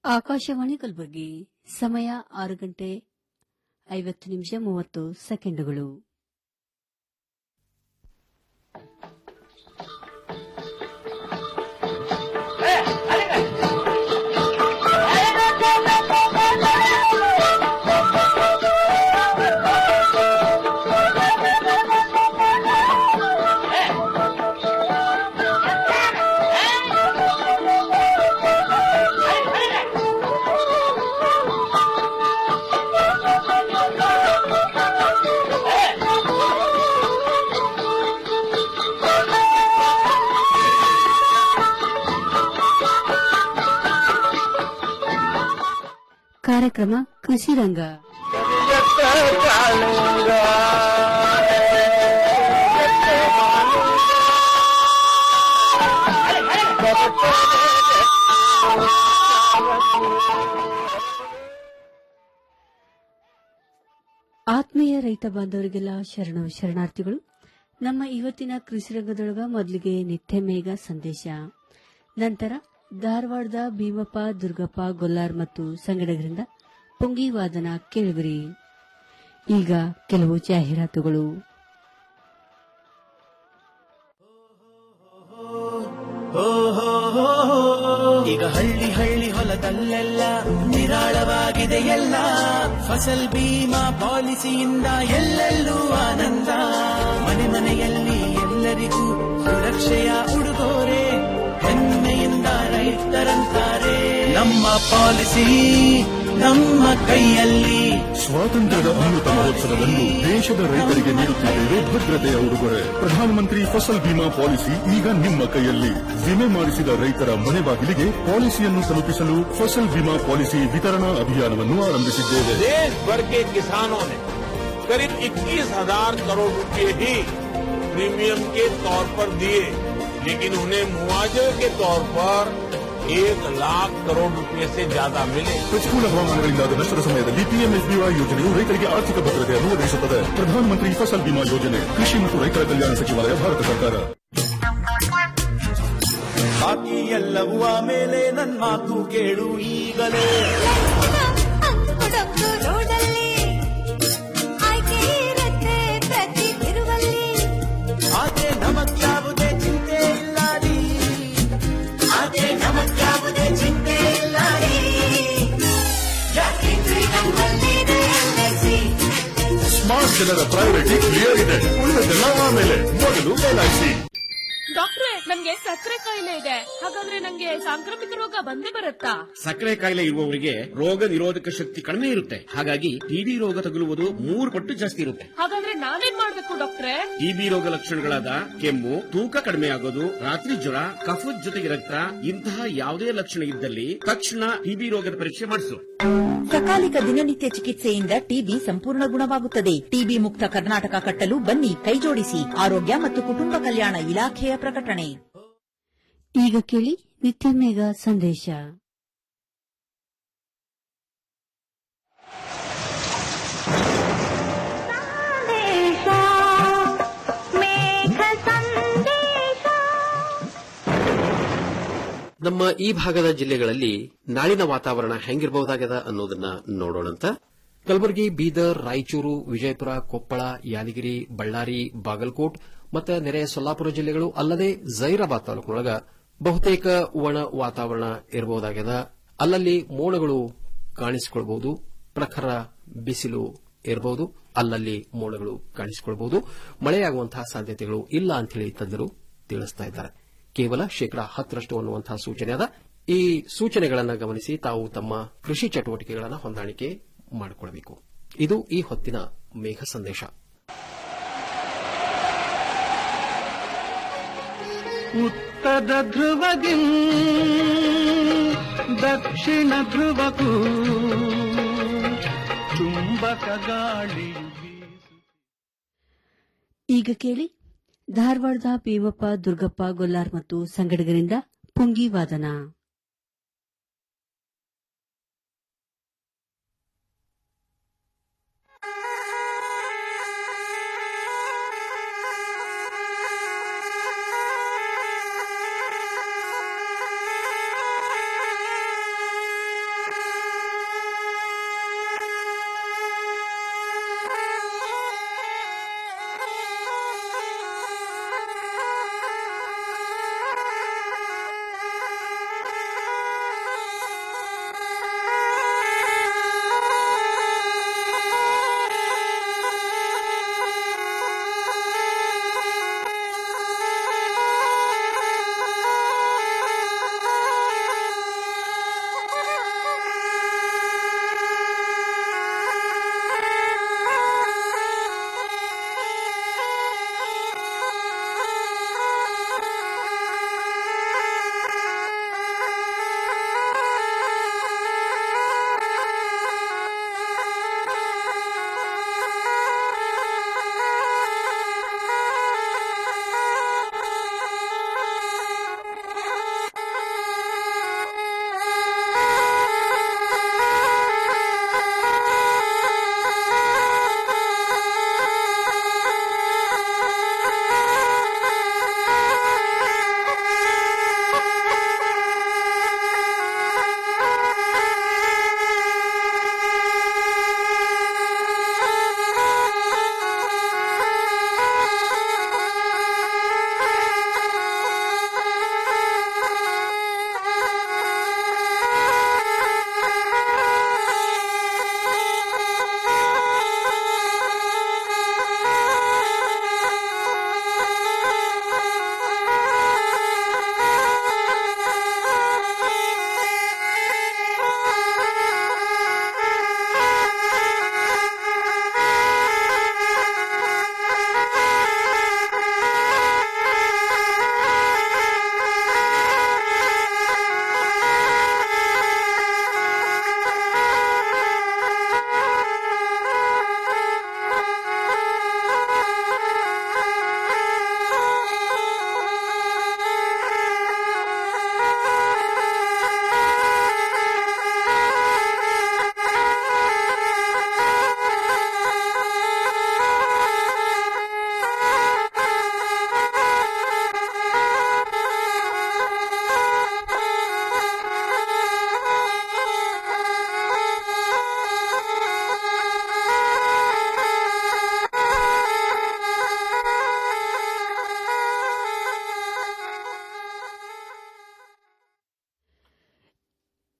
ಆಕಾಶವಾಣಿ ಕಲಬುರಗಿ ಸಮಯ ಆರು ಗಂಟೆ ಐವತ್ತು ನಿಮಿಷ ಮೂವತ್ತು ಸೆಕೆಂಡುಗಳು ಕಾರ್ಯಕ್ರಮ ಕೃಷಿ ರಂಗ ಆತ್ಮೀಯ ರೈತ ಬಾಂಧವರಿಗೆಲ್ಲ ಶರಣ ಶರಣಾರ್ಥಿಗಳು ನಮ್ಮ ಇವತ್ತಿನ ಕೃಷಿ ರಂಗದೊಳಗ ಮೊದಲಿಗೆ ನಿತ್ಯ ಮೇಘ ಸಂದೇಶ ನಂತರ ಧಾರವಾಡದ ಭೀಮಪ್ಪ ದುರ್ಗಪ್ಪ ಗೊಲ್ಲಾರ್ ಮತ್ತು ಸಂಗಡಗರಿಂದ ಪುಂಗಿ ವಾದನ ಕೇಳುವಿರಿ ಈಗ ಕೆಲವು ಜಾಹೀರಾತುಗಳು ಈಗ ಹಳ್ಳಿ ಹಳ್ಳಿ ಹೊಲದಲ್ಲೆಲ್ಲ ನಿರಾಳವಾಗಿದೆ ಎಲ್ಲ ಫಸಲ್ ಬೀಮಾ ಪಾಲಿಸಿಯಿಂದ ಎಲ್ಲೆಲ್ಲೂ ಆನಂದ ಮನೆ ಮನೆಯಲ್ಲಿ ಎಲ್ಲರಿಗೂ ಸುರಕ್ಷೆಯ ಉಡುಗೊರೆ ಹೆಮ್ಮೆಯಿಂದ ರೈತರಂತಾರೆ ನಮ್ಮ ಪಾಲಿಸಿ ನಮ್ಮ ಕೈಯಲ್ಲಿ ಸ್ವಾತಂತ್ರ್ಯದ ಅಮೃತ ಮಹೋತ್ಸವವನ್ನು ದೇಶದ ರೈತರಿಗೆ ನೀಡುತ್ತಿದ್ದೇವೆ ಭದ್ರತೆಯ ಉಡುಗೊರೆ ಪ್ರಧಾನಮಂತ್ರಿ ಫಸಲ್ ಬಿಮಾ ಪಾಲಿಸಿ ಈಗ ನಿಮ್ಮ ಕೈಯಲ್ಲಿ ವಿಮೆ ಮಾಡಿಸಿದ ರೈತರ ಮನೆ ಬಾಗಿಲಿಗೆ ಪಾಲಿಸಿಯನ್ನು ತಲುಪಿಸಲು ಫಸಲ್ ಬಿಮಾ ಪಾಲಿಸಿ ವಿತರಣಾ ಅಭಿಯಾನವನ್ನು ಆರಂಭಿಸಿದ್ದೇವೆ देश भर के किसानों ने करीब 21,000 करोड़ रुपए ही प्रीमियम के तौर पर दिए लेकिन उन्हें मुआवजे के तौर पर एक लाख करोड़ रुपए से ज्यादा मिले ಪ್ರತಿಕೂಲ ಹವಾಮಾನಗಳಿಂದಾದ ನಷ್ಟದ ಸಮಯದಲ್ಲಿ ಪಿಎಂಎಸ್ಬಿವೈ ಯೋಜನೆಯು ರೈತರಿಗೆ ಆರ್ಥಿಕ ಭದ್ರತೆಯನ್ನು ಒದಗಿಸುತ್ತದೆ ಪ್ರಧಾನಮಂತ್ರಿ ಫಸಲ್ ಬಿಮಾ ಯೋಜನೆ ಕೃಷಿ ಮತ್ತು ರೈತರ ಕಲ್ಯಾಣ ಸಚಿವಾಲಯ ಭಾರತ ಸರ್ಕಾರ ಬಾಕಿ ಎಲ್ಲವೂ ಆಮೇಲೆ ನನ್ ಮಾತು ಕೇಳು ಈಗಲೇ ಅಂಕುಡೊಂಕು ರೋಡಲ್ಲಿ ಆಯ್ಕೆ ಇರುತ್ತೆ ಪ್ರತಿ ತಿರುವಲ್ಲಿ ಆದ್ರೆ ನಮಗ್ಯಾವುದೇ ಚಿಂತೆ ಇಲ್ಲ ರೀ ಆದ್ರೆ ನಮಗ್ಯಾವುದೇ ಚಿಂತೆ ಇಲ್ಲ ರೀ ಯಾಕೆಂದ್ರೆ ನಮ್ಮಲ್ಲಿದೆ LIC. ಸ್ಮಾರ್ಟ್ ಜನರ ಪ್ರಯಾರಿಟಿ ಕ್ಲಿಯರ್ ಇದೆ ಉಳಿದೆಲ್ಲ ಆಮೇಲೆ ಮೊದಲು ಎಲ್ಐಸಿ ಡಾಕ್ಟ್ರೆ ನಮ್ಗೆ ಸಕ್ಕರೆ ಕಾಯಿಲೆ ಇದೆ ಹಾಗಾದ್ರೆ ನಂಗೆ ಸಾಂಕ್ರಾಮಿಕ ರೋಗ ಬಂದೇ ಬರುತ್ತಾ ಸಕ್ಕರೆ ಕಾಯಿಲೆ ಇರುವವರಿಗೆ ರೋಗ ನಿರೋಧಕ ಶಕ್ತಿ ಕಡಿಮೆ ಇರುತ್ತೆ ಹಾಗಾಗಿ ಟಿಬಿ ರೋಗ ತಗುಲುವುದು ಮೂರು ಪಟ್ಟು ಜಾಸ್ತಿ ಇರುತ್ತೆ ಹಾಗಾದ್ರೆ ನಾನೇನ್ ಮಾಡ್ಬೇಕು ಡಾಕ್ಟ್ರೆ ಟಿಬಿ ರೋಗ ಲಕ್ಷಣಗಳಾದ ಕೆಮ್ಮು ತೂಕ ಕಡಿಮೆ ಆಗೋದು ರಾತ್ರಿ ಜ್ವರ ಕಫದ ಜೊತೆಗೆ ರಕ್ತ ಇಂತಹ ಯಾವುದೇ ಲಕ್ಷಣ ಇದ್ದಲ್ಲಿ ತಕ್ಷಣ ಟಿಬಿ ರೋಗದ ಪರೀಕ್ಷೆ ಮಾಡಿಸು ಸಕಾಲಿಕ ದಿನನಿತ್ಯ ಚಿಕಿತ್ಸೆಯಿಂದ ಟಿಬಿ ಸಂಪೂರ್ಣ ಗುಣವಾಗುತ್ತದೆ ಟಿಬಿ ಮುಕ್ತ ಕರ್ನಾಟಕ ಕಟ್ಟಲು ಬನ್ನಿ ಕೈಜೋಡಿಸಿ ಆರೋಗ್ಯ ಮತ್ತು ಕುಟುಂಬ ಕಲ್ಯಾಣ ಇಲಾಖೆಯ ಪ್ರಕಟಣೆ ಈಗ ಕೇಳಿ ನಿತ್ಯ ಮೇಘ ಸಂದೇಶ ಸಂದೇಶ ಮೇಘ ಸಂದೇಶ ನಮ್ಮ ಈ ಭಾಗದ ಜಿಲ್ಲೆಗಳಲ್ಲಿ ನಾಳಿನ ವಾತಾವರಣ ಹೆಂಗಿರಬಹುದಾಗದ ಅನ್ನೋದನ್ನ ನೋಡೋಣಂತ ಕಲಬುರಗಿ ಬೀದರ್ ರಾಯಚೂರು ವಿಜಯಪುರ ಕೊಪ್ಪಳ ಯಾದಗಿರಿ ಬಳ್ಳಾರಿ ಬಾಗಲಕೋಟ್ ಮತ್ತು ನೆರೆಯ ಸೊಲ್ಲಾಪುರ ಜಿಲ್ಲೆಗಳು ಅಲ್ಲದೆ ಜೈರಾಬಾದ್ ತಾಲೂಕಿನೊಳಗ ಬಹುತೇಕ ಒಣ ವಾತಾವರಣ ಇರಬಹುದಾಗ್ಯದ ಅಲ್ಲಲ್ಲಿ ಮೋಡಗಳು ಕಾಣಿಸಿಕೊಳ್ಬಹುದು ಪ್ರಖರ ಬಿಸಿಲು ಇರಬಹುದು ಅಲ್ಲಲ್ಲಿ ಮೋಡಗಳು ಕಾಣಿಸಿಕೊಳ್ಬಹುದು ಮಳೆಯಾಗುವಂತಹ ಸಾಧ್ಯತೆಗಳು ಇಲ್ಲ ಅಂತ ಹೇಳಿ ತಜ್ಞರು ತಿಳಿಸ್ತಾ ಇದ್ದಾರೆ ಕೇವಲ ಶೇಕಡಾ ಹತ್ತರಷ್ಟು ಅನ್ನುವಂತಹ ಸೂಚನೆ ಅದ ಈ ಸೂಚನೆಗಳನ್ನು ಗಮನಿಸಿ ತಾವು ತಮ್ಮ ಕೃಷಿ ಚಟುವಟಿಕೆಗಳನ್ನು ಹೊಂದಾಣಿಕೆ ಮಾಡಿಕೊಳ್ಳಬೇಕು ಇದು ಈ ಹೊತ್ತಿನ ಮೇಘ ಸಂದೇಶ ಉತ್ತರ ಧ್ರುವದಿ ದಕ್ಷಿಣ ಧ್ರುವಕ್ಕೂ ಚುಂಬಕ ಗಾಳಿಯು ಈಗ ಕೇಳಿ ಧಾರವಾಡದ ಭೀಮಪ್ಪ ದುರ್ಗಪ್ಪ ಗೊಲ್ಲಾರ್ ಮತ್ತು ಸಂಗಡಿಗರಿಂದ ಪುಂಗಿ ವಾದನ ಆ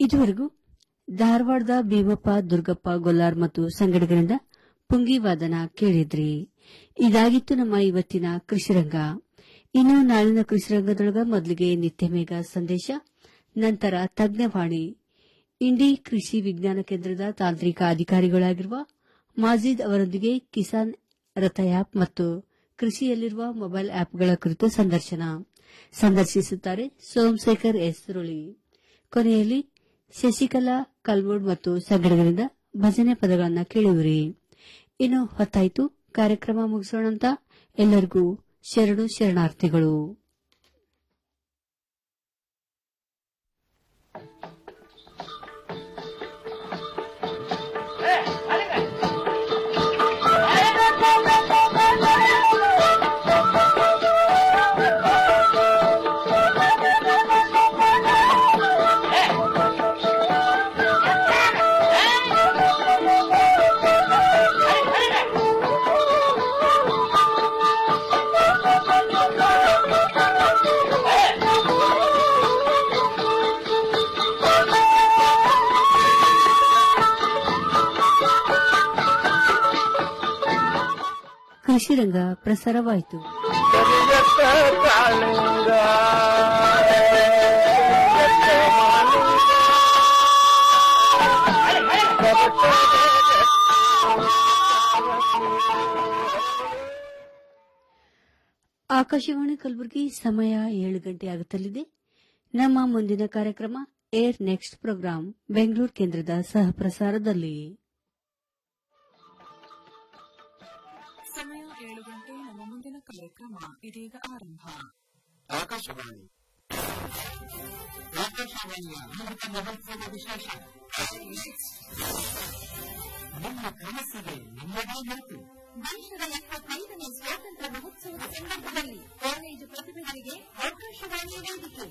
ಇದುವರೆಗೂ ಧಾರವಾಡದ ಭೀಮಪ್ಪ ದುರ್ಗಪ್ಪ ಗೊಲ್ಲಾರ್ ಮತ್ತು ಸಂಗಡಿಗರಿಂದ ಪುಂಗಿ ವಾದನ ಕೇಳಿದ್ರಿ ಇದಾಗಿತ್ತು ನಮ್ಮ ಇವತ್ತಿನ ಕೃಷಿರಂಗ ಇನ್ನು ನಾಳಿನ ಕೃಷಿರಂಗದೊಳಗ ಮೊದಲಿಗೆ ನಿತ್ಯ ಮೇಘ ಸಂದೇಶ ನಂತರ ತಜ್ಞವಾಣಿ ಇಂಡಿ ಕೃಷಿ ವಿಜ್ಞಾನ ಕೇಂದ್ರದ ತಾಂತ್ರಿಕ ಅಧಿಕಾರಿಗಳಾಗಿರುವ ಮಾಜೀದ್ ಅವರೊಂದಿಗೆ ಕಿಸಾನ್ ರಥ ಆಪ್ ಮತ್ತು ಕೃಷಿಯಲ್ಲಿರುವ ಮೊಬೈಲ್ ಆಪ್ಗಳ ಕುರಿತು ಸಂದರ್ಶನ ಸಂದರ್ಶಿಸುತ್ತಾರೆ ಸೋಮಶೇಖರ್ ಎಸ್ ರುಳಿ ಕೊನೆಯಲ್ಲಿ ಶಶಿಕಲಾ ಕಲ್ಮೂಡ್ ಮತ್ತು ಸಂಗಡಗಳಿಂದ ಭಜನೆ ಪದಗಳನ್ನು ಕೇಳುವಿರಿ ಇನ್ನು ಹೊತ್ತಾಯಿತು ಕಾರ್ಯಕ್ರಮ ಮುಗಿಸೋಣಂತ ಎಲ್ಲರಿಗೂ ಶರಣು ಶರಣಾರ್ಥಿಗಳು ಕೃಷಿರಂಗ ಪ್ರಸಾರವಾಯಿತು ಆಕಾಶವಾಣಿ ಕಲಬುರಗಿ ಸಮಯ ಏಳು ಗಂಟೆ ಆಗುತ್ತಲಿದೆ ನಮ್ಮ ಮುಂದಿನ ಕಾರ್ಯಕ್ರಮ ಏರ್ ನೆಕ್ಸ್ಟ್ ಪ್ರೋಗ್ರಾಂ ಬೆಂಗಳೂರು ಕೇಂದ್ರದ ಸಹ ಪ್ರಸಾರದಲ್ಲಿ ಸಮಯ ಏಳು ಗಂಟೆ ನಮ್ಮ ಮುಂದಿನ ಕಾರ್ಯಕ್ರಮ ಇದೀಗ ಆರಂಭ ಆಕಾಶವಾಣಿ ಆಕಾಶವಾಣಿಯ ಅಮೃತ ಮಹೋತ್ಸವ ವಿಶೇಷ ನಿಮ್ಮ ಕನಸಿಗೆ ನಿಮ್ಮದೇ ಮಾತು ದೇಶದ ಎಪ್ಪತ್ತೈದನೇ ಸ್ವಾತಂತ್ರ್ಯ ಮಹೋತ್ಸವದ ಸಂದರ್ಭದಲ್ಲಿ ಕಾಲೇಜು ಪ್ರತಿಭೆಗಳಿಗೆ ಆಕಾಶವಾಣಿ ವೇದಿಕೆ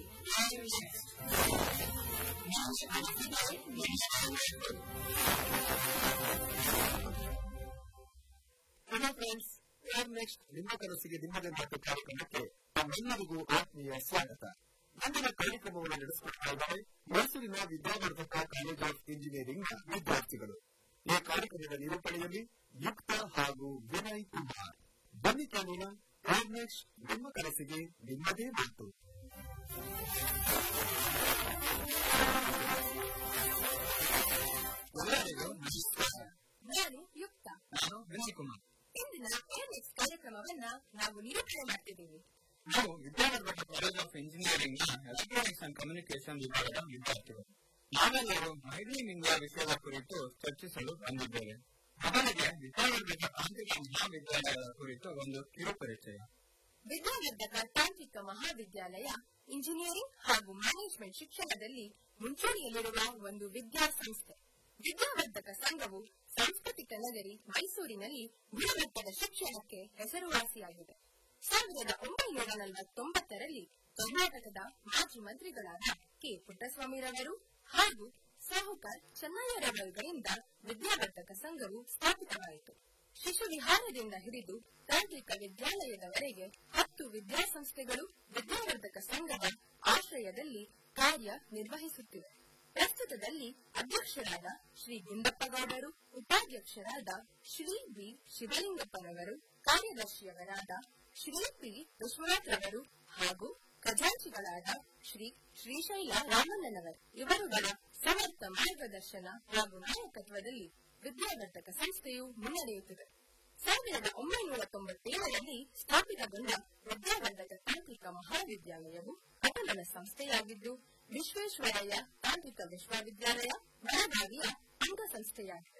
ಹಲೋ ಫ್ರೆಂಡ್ಸ್ ಏರ್ ನೆಕ್ಸ್ಟ್ ನಿಮ್ಮ ಕನಸಿಗೆ ನಿಮ್ಮದೇ ಮಾತು ಕಾರ್ಯಕ್ರಮಕ್ಕೆ ತಮ್ಮೆಲ್ಲರಿಗೂ ಆತ್ಮೀಯ ಸ್ವಾಗತ ಮುಂದಿನ ಕಾರ್ಯಕ್ರಮವನ್ನು ನಡೆಸಿಕೊಡ್ತಾ ಇದ್ದಾರೆ ಮೈಸೂರಿನ ವಿದ್ಯಾವರ್ಧಕ ಕಾಲೇಜ್ ಆಫ್ ಇಂಜಿನಿಯರಿಂಗ್ ವಿದ್ಯಾರ್ಥಿಗಳು ಈ ಕಾರ್ಯಕ್ರಮದ ನಿರೂಪಣೆಯಲ್ಲಿ ಯುಕ್ತ ಹಾಗೂ ವಿನಯ್ ಕುಮಾರ್ ಬನ್ನಿ ಕೇಳೋಣ ಏರ್ ನೆಕ್ಸ್ಟ್ ನಿಮ್ಮ ಕನಸಿಗೆ ನಿಮ್ಮದೇ ಮಾತು ಎಲ್ಲರಿಗೂ ನಮಸ್ಕಾರ ನಾನು ಯುಕ್ತ ನಾನು ವಿನಯ್ ಕುಮಾರ್ ಇಂದಿನ ಏರ್ನೆಕ್ಸ್ ಕಾರ್ಯಕ್ರಮವನ್ನ ನಾವು ನಿರೂಪಣೆ ಮಾಡ್ತಿದ್ದೀವಿ ನಾವು ವಿದ್ಯಾವರ್ಧಕ ಕಾಲೇಜ್ ಆಫ್ ಇಂಜಿನಿಯರಿಂಗ್ ನ ಎಲೆಕ್ಟ್ರಾನಿಕ್ಸ್ ಅಂಡ್ ಕಮ್ಯುನಿಕೇಶನ್ ವಿಭಾಗದ ವಿದ್ಯಾರ್ಥಿಗಳು ನಾವೆಲ್ಲರೂ ಮೈಲಿಂಗ್ ವಿಷಯದ ಕುರಿತು ಚರ್ಚಿಸಲು ಬಂದಿದ್ದೇವೆ ಮೊದಲಿಗೆ ವಿದ್ಯಾವರ್ಧಕ ತಾಂತ್ರಿಕ ಮಹಾವಿದ್ಯಾಲಯದ ಕುರಿತು ಒಂದು ಕಿರುಪರಿಚಯ ವಿದ್ಯಾವರ್ಧಕ ತಾಂತ್ರಿಕ ಮಹಾವಿದ್ಯಾಲಯ ಇಂಜಿನಿಯರಿಂಗ್ ಹಾಗೂ ಮ್ಯಾನೇಜ್ಮೆಂಟ್ ಶಿಕ್ಷಣದಲ್ಲಿ ಮುಂಚೂಣಿಯಲ್ಲಿರುವ ಒಂದು ವಿದ್ಯಾಸಂಸ್ಥೆ ವಿದ್ಯಾವರ್ಧಕ ಸಂಘವು ಸಾಂಸ್ಕೃತಿಕ ನಗರಿ ಮೈಸೂರಿನಲ್ಲಿ ಗುಣಮಟ್ಟದ ಶಿಕ್ಷಣಕ್ಕೆ ಹೆಸರುವಾಸಿಯಾಗಿದೆ ಸಾವಿರದ ಒಂಬೈನೂರ ನಲವತ್ತೊಂಬತ್ತರಲ್ಲಿ ಕರ್ನಾಟಕದ ಮಾಜಿ ಮಂತ್ರಿಗಳಾದ ಕೆ ಪುಟ್ಟಸ್ವಾಮಿರವರು ಹಾಗೂ ಸಾಹುಕಾರ್ ಚೆನ್ನಯ್ಯರವರುಗಳಿಂದ ವಿದ್ಯಾವರ್ಧಕ ಸಂಘವು ಸ್ಥಾಪಿತವಾಯಿತು ಶಿಶು ವಿಹಾರದಿಂದ ಹಿಡಿದು ತಾಂತ್ರಿಕ ವಿದ್ಯಾಲಯದವರೆಗೆ ಹತ್ತು ವಿದ್ಯಾಸಂಸ್ಥೆಗಳು ವಿದ್ಯಾವರ್ಧಕ ಸಂಘದ ಆಶ್ರಯದಲ್ಲಿ ಕಾರ್ಯ ನಿರ್ವಹಿಸುತ್ತಿವೆ ಪ್ರಸ್ತುತದಲ್ಲಿ ಅಧ್ಯಕ್ಷರಾದ ಶ್ರೀ ಗುಂಡಪ್ಪಗೌಡರು ಉಪಾಧ್ಯಕ್ಷರಾದ ಶ್ರೀ ಬಿ ಶಿವಲಿಂಗಪ್ಪನವರು ಕಾರ್ಯದರ್ಶಿಯವರಾದ ಶ್ರೀ ಪಿ ವಿಶ್ವನಾಥ್ರವರು ಹಾಗೂ ಖಜಾಂಚಿಗಳಾದ ಶ್ರೀ ಶ್ರೀಶೈಲ ರಾಮಣ್ಣನವರು ಇವರುಗಳ ಸಮರ್ಥ ಮಾರ್ಗದರ್ಶನ ಹಾಗೂ ನಾಯಕತ್ವದಲ್ಲಿ ವಿದ್ಯಾವರ್ಧಕ ಸಂಸ್ಥೆಯು ಮುನ್ನಡೆಯುತ್ತಿದೆ ಸಾವಿರದ ಒಂಬೈನೂರ ತೊಂಬತ್ತೇಳರಲ್ಲಿ ಸ್ಥಾಪಿತಗೊಂಡ ವಿದ್ಯಾವರ್ಧಕ ತಾಂತ್ರಿಕ ಮಹಾವಿದ್ಯಾಲಯವು ಅಟಲನ ಸಂಸ್ಥೆಯಾಗಿದ್ದು ವಿಶ್ವೇಶ್ವರಯ್ಯ ತಾಂತ್ರಿಕ ವಿಶ್ವವಿದ್ಯಾಲಯ ಬೆಳಗಾವಿಯ ಅಂಗಸಂಸ್ಥೆಯಾಗಿದೆ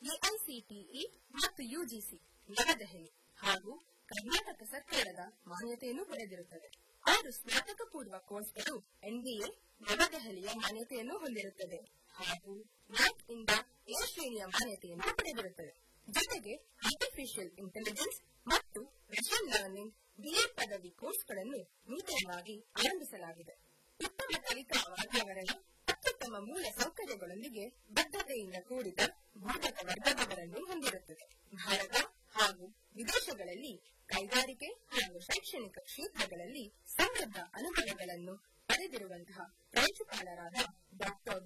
ಎಐಸಿಟಿಇ ಮತ್ತು ಯುಜಿಸಿ ನವದೆಹಲಿ ಹಾಗೂ ಕರ್ನಾಟಕ ಸರ್ಕಾರದ ಮಾನ್ಯತೆಯನ್ನು ಪಡೆದಿರುತ್ತದೆ ಆರು ಸ್ನಾತಕ ಪೂರ್ವ ಕೋರ್ಸ್ಗಳು ಎನ್ಬಿಎ ನವದೆಹಲಿಯ ಮಾನ್ಯತೆಯನ್ನು ಹೊಂದಿರುತ್ತದೆ ಹಾಗೂ ನ್ಯಾಕ್ ಇಂದ ಎ ಶ್ರೇಣಿಯ ಮಾನ್ಯತೆಯನ್ನು ಪಡೆದಿರುತ್ತದೆ ಜೊತೆಗೆ ಆರ್ಟಿಫಿಷಿಯಲ್ ಇಂಟೆಲಿಜೆನ್ಸ್ ಮತ್ತು ಮೆಷಿನ್ ಲರ್ನಿಂಗ್ ಬಿಎ ಪದವಿ ಕೋರ್ಸ್ಗಳನ್ನು ನೂತನವಾಗಿ ಆರಂಭಿಸಲಾಗಿದೆ ಉತ್ತಮ ಕಲಿಕಾ ವಾತಾವರಣ ಅತ್ಯುತ್ತಮ ಮೂಲ ಸೌಕರ್ಯಗಳೊಂದಿಗೆ ಬದ್ಧತೆಯಿಂದ ಕೂಡಿದ ಬೋಧಕ ವರ್ಗದವರನ್ನು ಹೊಂದಿರುತ್ತದೆ ಭಾರತ ಹಾಗೂ ವಿದೇಶಗಳಲ್ಲಿ ಕೈಗಾರಿಕೆ ಹಾಗೂ ಶೈಕ್ಷಣಿಕ ಕ್ಷೇತ್ರಗಳಲ್ಲಿ ಸಮೃದ್ಧ ಅನುಭವಗಳನ್ನು ಪಡೆದಿರುವಂತಹ ಪ್ರಾಂಶುಪಾಲರಾದ ಡಾಕ್ಟರ್ ವಿ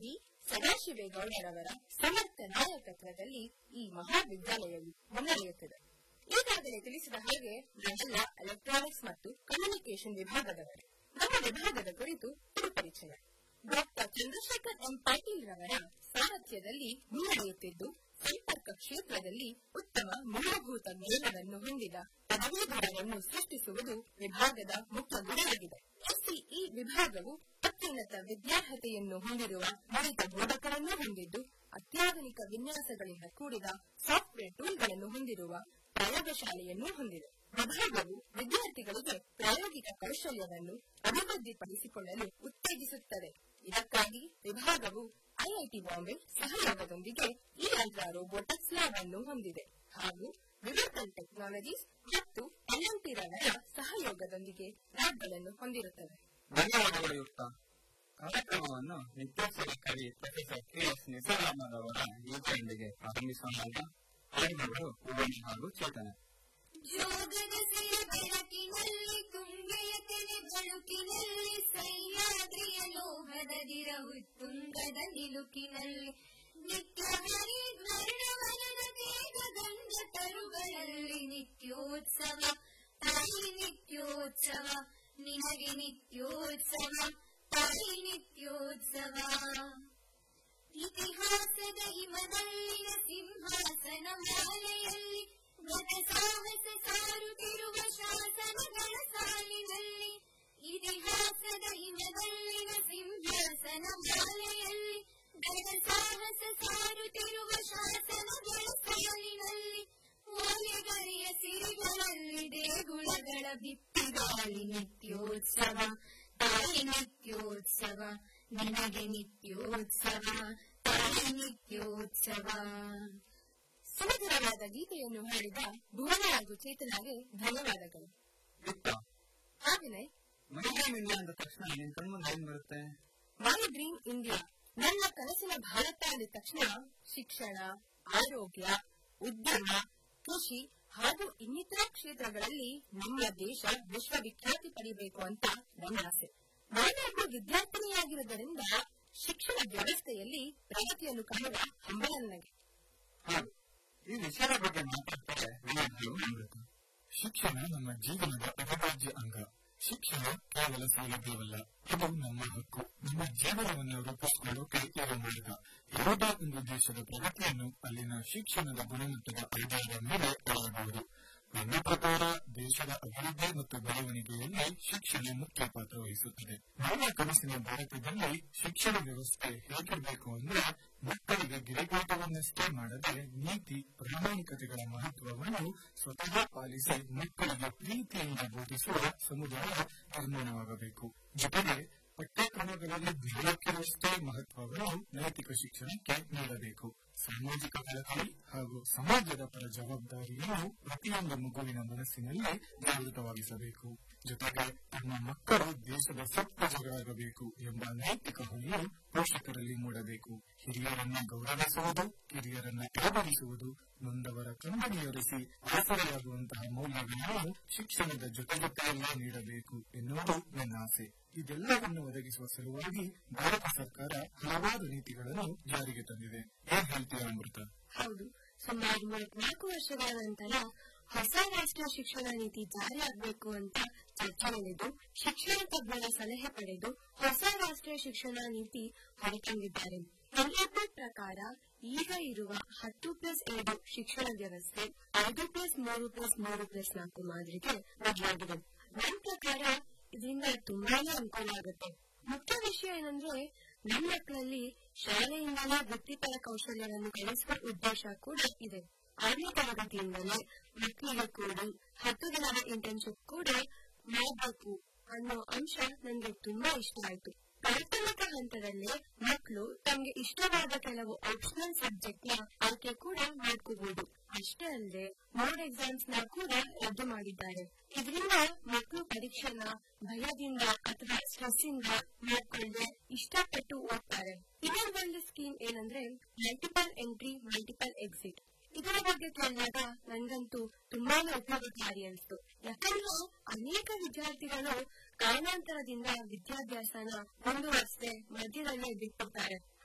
ಸದಾಶಿವೇಗೌಡರವರ ಸಮರ್ಥ ನಾಯಕತ್ವದಲ್ಲಿ ಈ ಮಹಾವಿದ್ಯಾಲಯವು ಮುನ್ನಡೆಯುತ್ತದೆ ಈಗಾಗಲೇ ತಿಳಿಸಿದ ಹಾಗೆ ನಾವೆಲ್ಲ ಎಲೆಕ್ಟ್ರಾನಿಕ್ಸ್ ಮತ್ತು ಕಮ್ಯುನಿಕೇಶನ್ ವಿಭಾಗದವರು ನಮ್ಮ ವಿಭಾಗದ ಕುರಿತು ಕಿರುಪರಿಚಯ ಡಾಕ್ಟರ್ ಚಂದ್ರಶೇಖರ್ ಎಂ ಪಾಟೀಲ್ ರವರ ಸಾರಥ್ಯದಲ್ಲಿ ಮುನ್ನಡೆಯುತ್ತಿದ್ದು ಸಂಪರ್ಕ ಕ್ಷೇತ್ರದಲ್ಲಿ ಉತ್ತಮ ಮೂಲಭೂತ ಜ್ಞಾನವನ್ನು ಹೊಂದಿದ ಪದವೀಧರರನ್ನು ಸೃಷ್ಟಿಸುವುದು ವಿಭಾಗದ ಮುಖ್ಯ ಗುರಿಯಾಗಿದೆ ಎಸ್ಸಿಇ ವಿಭಾಗವು ಅತ್ಯುನ್ನತ ವಿದ್ಯಾರ್ಹತೆಯನ್ನು ಹೊಂದಿರುವ ನುರಿತ ಬೋಧಕರನ್ನು ಹೊಂದಿದ್ದು ಅತ್ಯಾಧುನಿಕ ವಿನ್ಯಾಸಗಳಿಂದ ಕೂಡಿದ ಸಾಫ್ಟ್ವೇರ್ ಟೂಲ್ಗಳನ್ನು ಹೊಂದಿರುವ ಪ್ರಯೋಗಶಾಲೆಯನ್ನು ಹೊಂದಿದೆ ವಿಭಾಗವು ವಿದ್ಯಾರ್ಥಿಗಳಿಗೆ ಪ್ರಾಯೋಗಿಕ ಕೌಶಲ್ಯವನ್ನು ಅಭಿವೃದ್ಧಿಪಡಿಸಿಕೊಳ್ಳಲು ಉತ್ತೇಜಿಸುತ್ತದೆ ಇದಕ್ಕಾಗಿ ವಿಭಾಗವು ಐಐಟಿ ಬಾಂಬೆ ಸಹಯೋಗದೊಂದಿಗೆ ಈ ಯಂತ್ರ ರೋಬೋಟಿಕ್ಸ್ ಲ್ಯಾಬ್ ಅನ್ನು ಹೊಂದಿದೆ ಹಾಗೂ ವಿವೇಕನ್ ಟೆಕ್ನಾಲಜೀಸ್ ಮತ್ತು ಎಲ್ಎಂಟಿ ರವರ ಸಹಯೋಗದೊಂದಿಗೆ ಲ್ಯಾಬ್ಗಳನ್ನು ಹೊಂದಿರುತ್ತವೆ ಧನ್ಯವಾದಗಳು ಯುಕ್ತ ಕಾರ್ಯಕ್ರಮವನ್ನು ನಿತ್ಯೋತ್ಸವ ಕವಿ ಪ್ರೊಫೆಸರ್ ಕೆ ಎಸ್ ನಿಸಾರಾಮನ್ ಅವರ ಯೋಜನೆಯೊಂದಿಗೆ ಪ್ರಾರಂಭಿಸೋಣ ಹಾಡಿದವರು ಉದಯ್ ಹಾಗೂ ಚೇತನ ಜೋಗದ ಸಿರ ಬೆಳಕಿನಲ್ಲಿ ತುಂಗೆಯ ತೆನೆ ಬಳುಕಿನಲ್ಲಿ ಸಹ್ಯಾದ್ರಿಯ ಲೋಹದ ದಿರವು ತುಂಗದ ನಿಲುಕಿನಲ್ಲಿ ನಿತ್ಯ ಹರಿ ವರ್ಣವನದ ತೇಜ ಗಂಧ ತರುಗಳಲ್ಲಿ ನಿತ್ಯೋತ್ಸವ ತಾಯಿ ನಿತ್ಯೋತ್ಸವ ನಿನಗೆ ನಿತ್ಯೋತ್ಸವ ತಾಯಿ ನಿತ್ಯೋತ್ಸವ ಇತಿಹಾಸದ ಹಿಮದಲ್ಲಿನ ಸಿಂಹಾಸನ ಮಾಲೆಯಲ್ಲಿ ಗತ ಸಾಹಸ ಸಾರುತ್ತಿರುವ ಶಾಸನಗಳ ಸಾಲಿನಲ್ಲಿ ಇತಿಹಾಸದ ಹಿಮದಲ್ಲಿನ ಸಿಂಹಾಸನ ಮಾಲೆಯಲ್ಲಿ ಗತ ಸಾಹಸ ಸಾರುತ್ತಿರುವ ಶಾಸನಗಳ ಸಾಲಿನಲ್ಲಿ ಓಲೆಗರಿಯ ಸಿರಿಗಳಲ್ಲಿ ದೇಗುಲಗಳ ಭಿತ್ತಿಗಾಲಿ ನಿತ್ಯೋತ್ಸವ ತಾಯಿ ನಿತ್ಯೋತ್ಸವ ನಿನಗೆ ನಿತ್ಯೋತ್ಸವ ತಾಯಿ ನಿತ್ಯೋತ್ಸವ ಸುಮಧುರವಾದ ಗೀತೆಯನ್ನು ಹಾಡಿದ ಭುವನ ಹಾಗೂ ಚೇತನಾಗೆ ಧನ್ಯವಾದಗಳು ಹಾ ವಿನಯ್ ಮೈಗ್ರೇನ್ ಇಂಡಿಯಾ ಅಂದ ತಕ್ಷಣ ನಿನ್ ಕಣ್ಮುಂದೆ ಏನ್ ಬರುತ್ತೆ ಮೈ ಡ್ರೀಮ್ ಇಂಡಿಯಾ ನನ್ನ ಕನಸಿನ ಭಾರತ ಅಂದ ತಕ್ಷಣ ಶಿಕ್ಷಣ ಆರೋಗ್ಯ ಉದ್ಯಮ ಕೃಷಿ ಹಾಗೂ ಇನ್ನಿತರ ಕ್ಷೇತ್ರಗಳಲ್ಲಿ ನಮ್ಮ ದೇಶ ವಿಶ್ವವಿಖ್ಯಾತಿ ಪಡೆಯಬೇಕು ಅಂತ ನನ್ನ ಆಸೆ ನಾನೊಬ್ಬ ವಿದ್ಯಾರ್ಥಿನಿಯಾಗಿರುವುದರಿಂದ ಶಿಕ್ಷಣ ವ್ಯವಸ್ಥೆಯಲ್ಲಿ ಪ್ರಗತಿಯನ್ನು ಕಾಣುವ ಹಂಬಲ ನನಗೆ ಹೌದು ಈ ವಿಷಯದ ಬಗ್ಗೆ ಮಾತಾಡ್ತಾರೆ ವಿನಯ್ ಹಾಗೂ ಅಮೃತ ಶಿಕ್ಷಣ ನಮ್ಮ ಜೀವನದ ಅವಿಭಾಜ್ಯ ಅಂಗ ಶಿಕ್ಷಣ ಕೇವಲ ಸೌಲಭ್ಯವಲ್ಲ ಅದು ನಮ್ಮ ಹಕ್ಕು ನಮ್ಮ ಜೀವನವನ್ನು ರೂಪಿಸಿಕೊಳ್ಳೋಕೆ ಇರುವ ಮಾರ್ಗ ಯಾವುದೇ ಒಂದು ದೇಶದ ಪ್ರಗತಿಯನ್ನು ಅಲ್ಲಿನ ಶಿಕ್ಷಣದ ಗುಣಮಟ್ಟದ ಆಧಾರದ ಮೇಲೆ ಅಳೆಯಬಹುದು ನನ್ನ ಪ್ರಕಾರ ದೇಶದ ಅಭಿವೃದ್ಧಿ ಮತ್ತು ಬೆಳವಣಿಗೆಯಲ್ಲಿ ಶಿಕ್ಷಣ ಮುಖ್ಯ ಪಾತ್ರ ವಹಿಸುತ್ತದೆ ನಮ್ಮ ಕನಸಿನ ಭಾರತದಲ್ಲಿ ಶಿಕ್ಷಣ ವ್ಯವಸ್ಥೆ ಹೇಗಿರಬೇಕು ಅಂದ್ರೆ ಮಕ್ಕಳಿಗೆ ಗಿರಿಪಾಠವನ್ನಷ್ಟೇ ಮಾಡದೆ ನೀತಿ ಪ್ರಾಮಾಣಿಕತೆಗಳ ಮಹತ್ವವನ್ನು ಸ್ವತಃ ಪಾಲಿಸಿ ಮಕ್ಕಳಿಗೆ ಪ್ರೀತಿಯಿಂದ ಬೋಧಿಸುವ ಸಮುದಾಯ ನಿರ್ಮಾಣವಾಗಬೇಕು ಜೊತೆಗೆ ಪಠ್ಯಕ್ರಮಗಳಲ್ಲಿ ಜ್ಞಾನಕ್ಕಿರುವಷ್ಟೇ ಮಹತ್ವವನ್ನು ನೈತಿಕ ಶಿಕ್ಷಣಕ್ಕೆ ನೀಡಬೇಕು ಸಾಮಾಜಿಕ ಕಳಕಳಿ ಹಾಗೂ ಸಮಾಜದ ಪರ ಜವಾಬ್ದಾರಿಯನ್ನು ಪ್ರತಿಯೊಂದು ಮಗುವಿನ ಮನಸ್ಸಿನಲ್ಲಿ ಜಾಗೃತವಾಗಿಸಬೇಕು ಜೊತೆಗೆ ತಮ್ಮ ಮಕ್ಕಳು ದೇಶದ ಸತ್ಪ್ರಜೆಗಳಾಗಬೇಕು ಎಂಬ ನೈತಿಕ ಹೊಣೆಯು ಪೋಷಕರಲ್ಲಿ ಮೂಡಬೇಕು ಹಿರಿಯರನ್ನ ಗೌರವಿಸುವುದು ಕಿರಿಯರನ್ನ ಆದರಿಸುವುದು ನೊಂದವರ ಕಂಬನಿಯೊರೆಸಿ ಆಸರೆಯಾಗುವಂತಹ ಮೌಲ್ಯಗಳನ್ನು ಶಿಕ್ಷಣದ ಜೊತೆ ಜೊತೆಯಲ್ಲೇ ನೀಡಬೇಕು ಎನ್ನುವುದು ನನ್ನ ಆಸೆ ಇದೆಲ್ಲವನ್ನು ಒದಗಿಸುವ ಸಲುವಾಗಿ ಭಾರತ ಸರ್ಕಾರ ಹಲವಾರು ನೀತಿಗಳನ್ನು ಜಾರಿಗೆ ತಂದಿದೆ ಏನ್ ಹೇಳ್ತೀರಾ ಅಮೃತ ಹೌದು ಸುಮಾರು ಮೂವತ್ನಾಲ್ಕು ವರ್ಷಗಳ ನಂತರ ಹೊಸ ರಾಷ್ಟ್ರೀಯ ಶಿಕ್ಷಣ ನೀತಿ ಜಾರಿಯಾಗಬೇಕು ಅಂತ ಚರ್ಚೆ ನಡೆದು ಶಿಕ್ಷಣ ತಜ್ಞರ ಸಲಹೆ ಪಡೆದು ಹೊಸ ರಾಷ್ಟ್ರೀಯ ಶಿಕ್ಷಣ ನೀತಿ ಹೊರತಂದಿದ್ದಾರೆ ಎಲ್ಲರ ಪ್ರಕಾರ ಈಗ ಇರುವ ಹತ್ತು ಪ್ಲಸ್ ಏಳು ಶಿಕ್ಷಣ ವ್ಯವಸ್ಥೆ ಐದು ಪ್ಲಸ್ ಮೂರು ಪ್ಲಸ್ ಮೂರು ಪ್ಲಸ್ ನಾಲ್ಕು ಮಾದರಿಗೆ ಬದಲಾಗಿದೆ ನನ್ನ ಪ್ರಕಾರ ಇದರಿಂದ ತುಂಬಾನೇ ಅನುಕೂಲ ಆಗುತ್ತೆ ಮುಖ್ಯ ವಿಷಯ ಏನಂದ್ರೆ ನಮ್ಮ ಮಕ್ಕಳಲ್ಲಿ ಶಾಲೆಯಿಂದಲೇ ವೃತ್ತಿಪರ ಕೌಶಲ್ಯವನ್ನು ಕಲಿಸುವ ಉದ್ದೇಶ ಕೂಡ ಇದೆ ಆರನೇ ತರಗತಿಯಿಂದಲೇ ಮಕ್ಕಳಿಗೆ ಕೂಡ ಹತ್ತು ದಿನದ ಇಂಟರ್ನ್ಶಿಪ್ ಕೂಡ ಮಾಡಬೇಕು ಅನ್ನೋ ಅಂಶ ನನಗೆ ತುಂಬಾ ಇಷ್ಟ ಆಯ್ತು ಪ್ರಾಥಮಿಕ ಹಂತದಲ್ಲೇ ಮಕ್ಕಳು ತಮ್ಗೆ ಇಷ್ಟವಾದ ಕೆಲವು ಆಪ್ಷನಲ್ ಸಬ್ಜೆಕ್ಟ್ ನ ಆಯ್ಕೆ ಕೂಡ ಮಾಡ್ಕೋಬಹುದು ಅಷ್ಟೇ ಅಲ್ಲದೆ ಬೋರ್ಡ್ ಎಕ್ಸಾಮ್ಸ್ ನ ಕೂಡ ರದ್ದು ಮಾಡಿದ್ದಾರೆ ಇದರಿಂದ ಮಕ್ಕಳು ಪರೀಕ್ಷೆನ ಭಯದಿಂದ ಅಥವಾ ಸ್ಟ್ರೆಸ್ ಇಂದ ಮಾಡ್ಕೊಳ್ಳದೆ ಇಷ್ಟಪಟ್ಟು ಓದ್ತಾರೆ ಇನ್ನೊಂದು ಸ್ಕೀಮ್ ಏನಂದ್ರೆ ಮಲ್ಟಿಪಲ್ ಎಂಟ್ರಿ ಮಲ್ಟಿಪಲ್ ಎಕ್ಸಿಟ್ ಇದರ ಬಗ್ಗೆ ಕೇಳಿದಾಗ ನನ್ಗಂತೂ ತುಂಬಾನೇ ಉಪಯೋಗಕಾರಿ ಅನಿಸ್ತು ಯಾಕಂದ್ರೆ ಅನೇಕ ವಿದ್ಯಾರ್ಥಿಗಳು ಕಾರಣಾಂತರದಿಂದ ವಿದ್ಯಾಭ್ಯಾಸನ ಮುಂದುವರಿಸದೆ ಮಧ್ಯದಲ್ಲೇ ಬಿಟ್ಬಿಡ್ತಾರೆ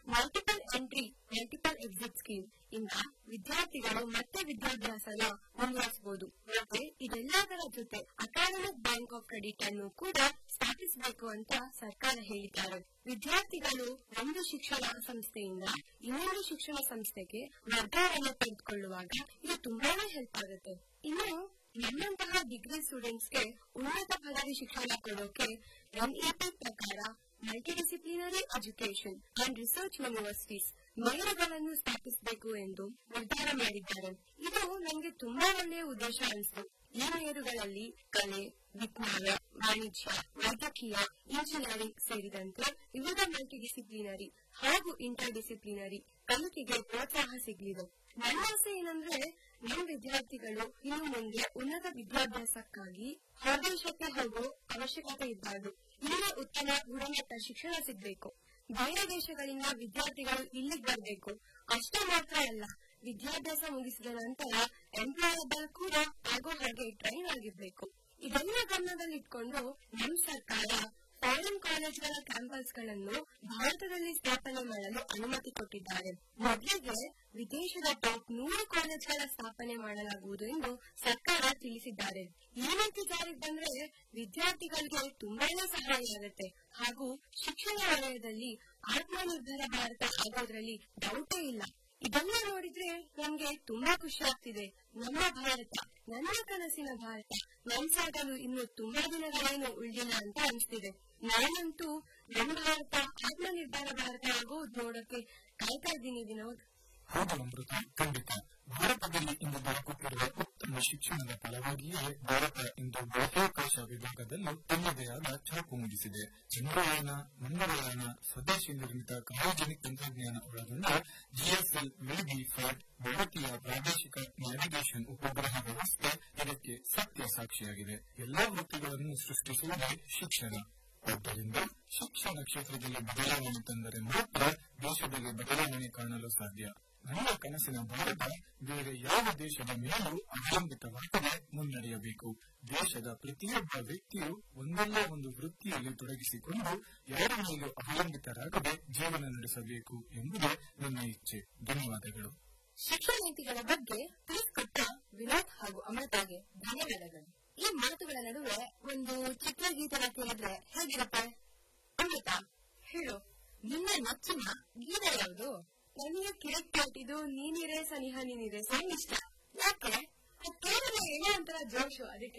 multiple entry multiple exit scheme ಇಂದ ವಿದ್ಯಾರ್ಥಿಗಳು ಮತ್ತೆ ವಿದ್ಯಾಭ್ಯಾಸನ ಮುಂದುವರಿಸಬಹುದು ಮತ್ತೆ ಇದೆಲ್ಲದರ ಜೊತೆ ಅಕಾಡೆಮಿಕ್ ಬ್ಯಾಂಕ್ ಆಫ್ ಕ್ರೆಡಿಟ್ ಅನ್ನು ಕೂಡ ಸ್ಥಾಪಿಸಬೇಕು ಅಂತ ಸರ್ಕಾರ ಹೇಳಿದ್ದಾರೆ ವಿದ್ಯಾರ್ಥಿಗಳು ಒಂದು ಶಿಕ್ಷಣ ಸಂಸ್ಥೆಯಿಂದ ಇನ್ನೊಂದು ಶಿಕ್ಷಣ ಸಂಸ್ಥೆಗೆ ವರ್ಗಾವಣೆ ತೆಗೆದುಕೊಳ್ಳುವಾಗ ಇದು ತುಂಬಾನೇ ಹೆಲ್ಪ್ ಆಗುತ್ತೆ ಇನ್ನು ನಮ್ಮಂತಹ ಡಿಗ್ರಿ ಸ್ಟೂಡೆಂಟ್ಸ್ಗೆ ಉನ್ನತ ಪದವಿ ಶಿಕ್ಷಣ ಕೊಡೋಕೆ ಎನ್ಇಪಿ ಪ್ರಕಾರ multidisciplinary education and research universities ಮೇಳಗಳನ್ನು ಸ್ಥಾಪಿಸಬೇಕು ಎಂದು ನಿರ್ಧಾರ ಮಾಡಿದ್ದಾರೆ ಇದು ನನಗೆ ತುಂಬಾ ಒಳ್ಳೆಯ ಉದ್ದೇಶ ಅನಿಸ್ತು ಈ ಮೇರುಗಳಲ್ಲಿ ಕಲೆ ವಿಜ್ಞಾನ ವಾಣಿಜ್ಯ ವೈದ್ಯಕೀಯ ಇಂಜಿನಿಯರಿಂಗ್ ಸೇರಿದಂತೆ ವಿವಿಧ ಮಲ್ಟಿಡಿಸಿಪ್ಲಿನರಿ ಹಾಗೂ ಇಂಟರ್ ಡಿಸಿಪ್ಲಿನರಿ ಕಲಿಕೆಗೆ ಪ್ರೋತ್ಸಾಹ ಸಿಗಲಿದೆ ನನ್ನ ಆಸೆ ಏನಂದ್ರೆ ನಮ್ಮ ವಿದ್ಯಾರ್ಥಿಗಳು ಇನ್ನು ಮುಂದೆ ಉನ್ನತ ವಿದ್ಯಾಭ್ಯಾಸಕ್ಕಾಗಿ ಹೊರದೇಶಕ್ಕೆ ಹೋಗೋ ಅವಶ್ಯಕತೆ ಇರಬಾರದು ಇಲ್ಲೇ ಉತ್ತಮ ಗುಣಮಟ್ಟ ಶಿಕ್ಷಣ ಸಿಗಬೇಕು ಬೇರೆ ದೇಶಗಳಿಂದ ವಿದ್ಯಾರ್ಥಿಗಳು ಇಲ್ಲಿಗೆ ಬರಬೇಕು ಅಷ್ಟೇ ಮಾತ್ರ ಅಲ್ಲ ವಿದ್ಯಾಭ್ಯಾಸ ಮುಗಿಸಿದ ನಂತರ ಎಂಪ್ಲಾಯಬಲ್ ಕೂಡ ಆಗೋ ಹಾಗೆ ಟ್ರೈನ್ ಆಗಿರ್ಬೇಕು ಇದೆಲ್ಲ ಗಮನದಲ್ಲಿಟ್ಕೊಂಡು ನಮ್ಮ ಸರ್ಕಾರ ಫಾರಿನ್ ಕಾಲೇಜ್ಗಳ ಕ್ಯಾಂಪಸ್ಗಳನ್ನು ಭಾರತದಲ್ಲಿ ಸ್ಥಾಪನೆ ಮಾಡಲು ಅನುಮತಿ ಕೊಟ್ಟಿದ್ದಾರೆ ಮೊದಲಿಗೆ ವಿದೇಶದ ಟಾಪ್ ನೂರು ಕಾಲೇಜ್ಗಳ ಸ್ಥಾಪನೆ ಮಾಡಲಾಗುವುದು ಎಂದು ಸರ್ಕಾರ ತಿಳಿಸಿದ್ದಾರೆ ಈ ನೀತಿ ಜಾರಿಗೆ ಬಂದ್ರೆ ವಿದ್ಯಾರ್ಥಿಗಳಿಗೆ ತುಂಬಾನೇ ಸಹಾಯ ಆಗುತ್ತೆ ಹಾಗೂ ಶಿಕ್ಷಣ ವಲಯದಲ್ಲಿ ಆತ್ಮನಿರ್ಭರ ಭಾರತ ಆಗೋದ್ರಲ್ಲಿ ಡೌಟೇ ಇಲ್ಲ ಇದೆಲ್ಲ ನೋಡಿದ್ರೆ ನಮ್ಗೆ ತುಂಬಾ ಖುಷಿ ಆಗ್ತಿದೆ ನಮ್ಮ ಭಾರತ ನನ್ನ ಕನಸಿನ ಭಾರತ ನನ್ಸಾಗಲು ಇನ್ನು ತುಂಬಾ ದಿನಗಳೇನು ಉಳಿದಿಲ್ಲ ಅಂತ ಅನಿಸ್ತಿದೆ ನಾನಂತೂ ನಮ್ಮ ಭಾರತ ಆತ್ಮನಿರ್ಭರ ಭಾರತ ಆಗೋದು ನೋಡಕ್ಕೆ ಕಾಯ್ತಾ ಇದ್ದೀನಿ ವಿನೋದ್ ಹೌದು ಅಮೃತ ಖಂಡಿತ ಭಾರತದಲ್ಲಿ ಇಂದು ದೊರಕುತ್ತಿರುವ ಉತ್ತಮ ಶಿಕ್ಷಣದ ಫಲವಾಗಿಯೇ ಭಾರತ ಇಂದು ಬಾಹ್ಯಾಕಾಶ ವಿಭಾಗದಲ್ಲೂ ತನ್ನದೇ ಆದ ಛಾಪು ಮೂಡಿಸಿದೆ ಚಂದ್ರಯಾನ ಮಂಗಳಯಾನ ಸ್ವದೇಶಿ ನಿರ್ಮಿತ ಕ್ರಯೋಜೆನಿಕ್ ತಂತ್ರಜ್ಞಾನ ಒಳಗೊಂಡ ಜಿಎಸ್ಎಲ್ ವಿಡಿ ಫೈವ್ ಭಾರತೀಯ ಪ್ರಾದೇಶಿಕ ನ್ಯಾವಿಗೇಷನ್ ಉಪಗ್ರಹ ವ್ಯವಸ್ಥೆ ಇದಕ್ಕೆ ಸತ್ಯ ಸಾಕ್ಷಿಯಾಗಿದೆ ಎಲ್ಲಾ ವೃತ್ತಿಗಳನ್ನು ಸೃಷ್ಟಿಸುವುದೇ ಶಿಕ್ಷಣ ಆದ್ದರಿಂದ ಶಿಕ್ಷಣ ಕ್ಷೇತ್ರದಲ್ಲಿ ಬದಲಾವಣೆ ತಂದರೆ ಮಾತ್ರ ದೇಶದಲ್ಲಿ ಬದಲಾವಣೆ ಕಾಣಲು ಸಾಧ್ಯ ನಮ್ಮ ಕನಸಿನ ಭಾರತ ಬೇರೆ ಯಾವ ದೇಶದ ಮೇಲೂ ಅವಲಂಬಿತವಾಗದೆ ಮುನ್ನಡೆಯಬೇಕು ದೇಶದ ಪ್ರತಿಯೊಬ್ಬ ವ್ಯಕ್ತಿಯು ಒಂದಲ್ಲ ಒಂದು ವೃತ್ತಿಯಲ್ಲಿ ತೊಡಗಿಸಿಕೊಂಡು ಯಾರ ಮೇಲೂ ಅವಲಂಬಿತರಾಗದೆ ಜೀವನ ನಡೆಸಬೇಕು ಎಂಬುದೇ ನನ್ನ ಇಚ್ಛೆ ಧನ್ಯವಾದಗಳು ಶಿಕ್ಷಣ ನೀತಿಗಳ ಬಗ್ಗೆ ತಿಳಿಸ್ಕೊಟ್ಟ ವಿನೋದ್ ಹಾಗೂ ಅಮೃತಾಗೆ ಧನ್ಯವಾದಗಳು ಈ ಮಾತುಗಳ ನಡುವೆ ಒಂದು ಚಿತ್ರಗೀತೆನ ಕೇಳಿದ್ರೆ ಹೇಗಿರುತ್ತೆ ಅಮೃತ ಹೇಳು ನಿನ್ನ ನೆಚ್ಚಿನ ಗೀತೆ ಯಾವುದು ನನಗೆ ಕಿರಿಕ್ ಪಾಟಿದು ನೀನಿರೆ ಸನಿಹ ನೀನಿರೆ ಸಾಂಗ್ ಇಷ್ಟ ಯಾಕೆ ಅದ್ ಕೇಳಿದ್ರೆ ಏನೋ ಒಂಥರ ಜೋಶು ಅದಕ್ಕೆ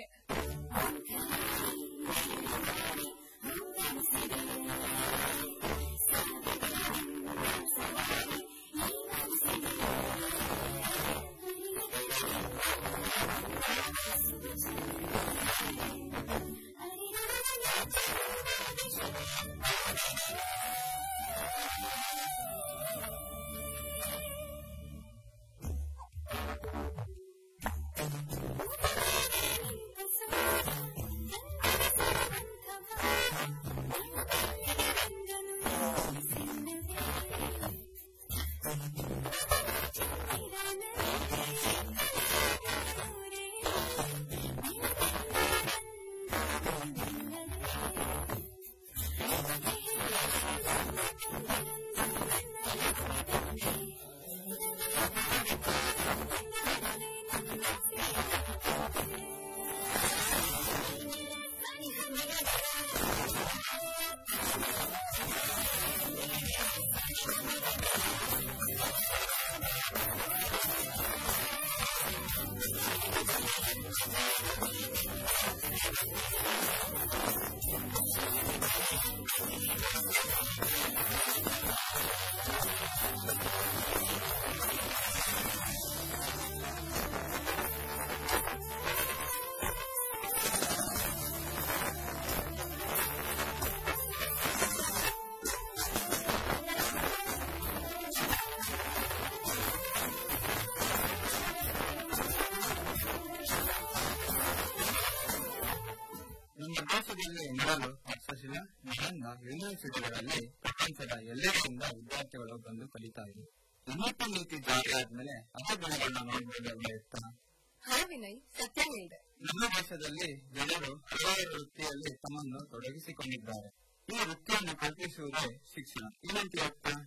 ನಮ್ಮ ದೇಶದಲ್ಲಿ ಮೊದಲು ತಕ್ಷಶಿಲ ಮಹಾಂಗ ಯೂನಿವರ್ಸಿಟಿಗಳಲ್ಲಿ ಪ್ರಪಂಚದ ಎಲ್ಲೆಡೆಯಿಂದ ವಿದ್ಯಾರ್ಥಿಗಳು ಬಂದು ಕಲಿತಾ ಇದ್ರು ಎನ್ಇಪಿ ನೀತಿ ಜಾರಿ ಆದ್ಮೇಲೆ ಅನುಗುಣಗಳನ್ನ ನೋಡಿದ್ರೆ ಒಳ್ಳೆಯತ್ತ ಹಾ ವಿನಯ್ ಸತ್ಯನೇ ಇದೆ ನಮ್ಮ ದೇಶದಲ್ಲಿ ಜನರು ಹಲವಾರು ವೃತ್ತಿಯಲ್ಲಿ ತಮ್ಮನ್ನು ತೊಡಗಿಸಿಕೊಂಡಿದ್ದಾರೆ ಈ ವೃತ್ತಿಯನ್ನು ಕಲ್ಪಿಸುವುದೇ ಶಿಕ್ಷಣ ಏನಂತ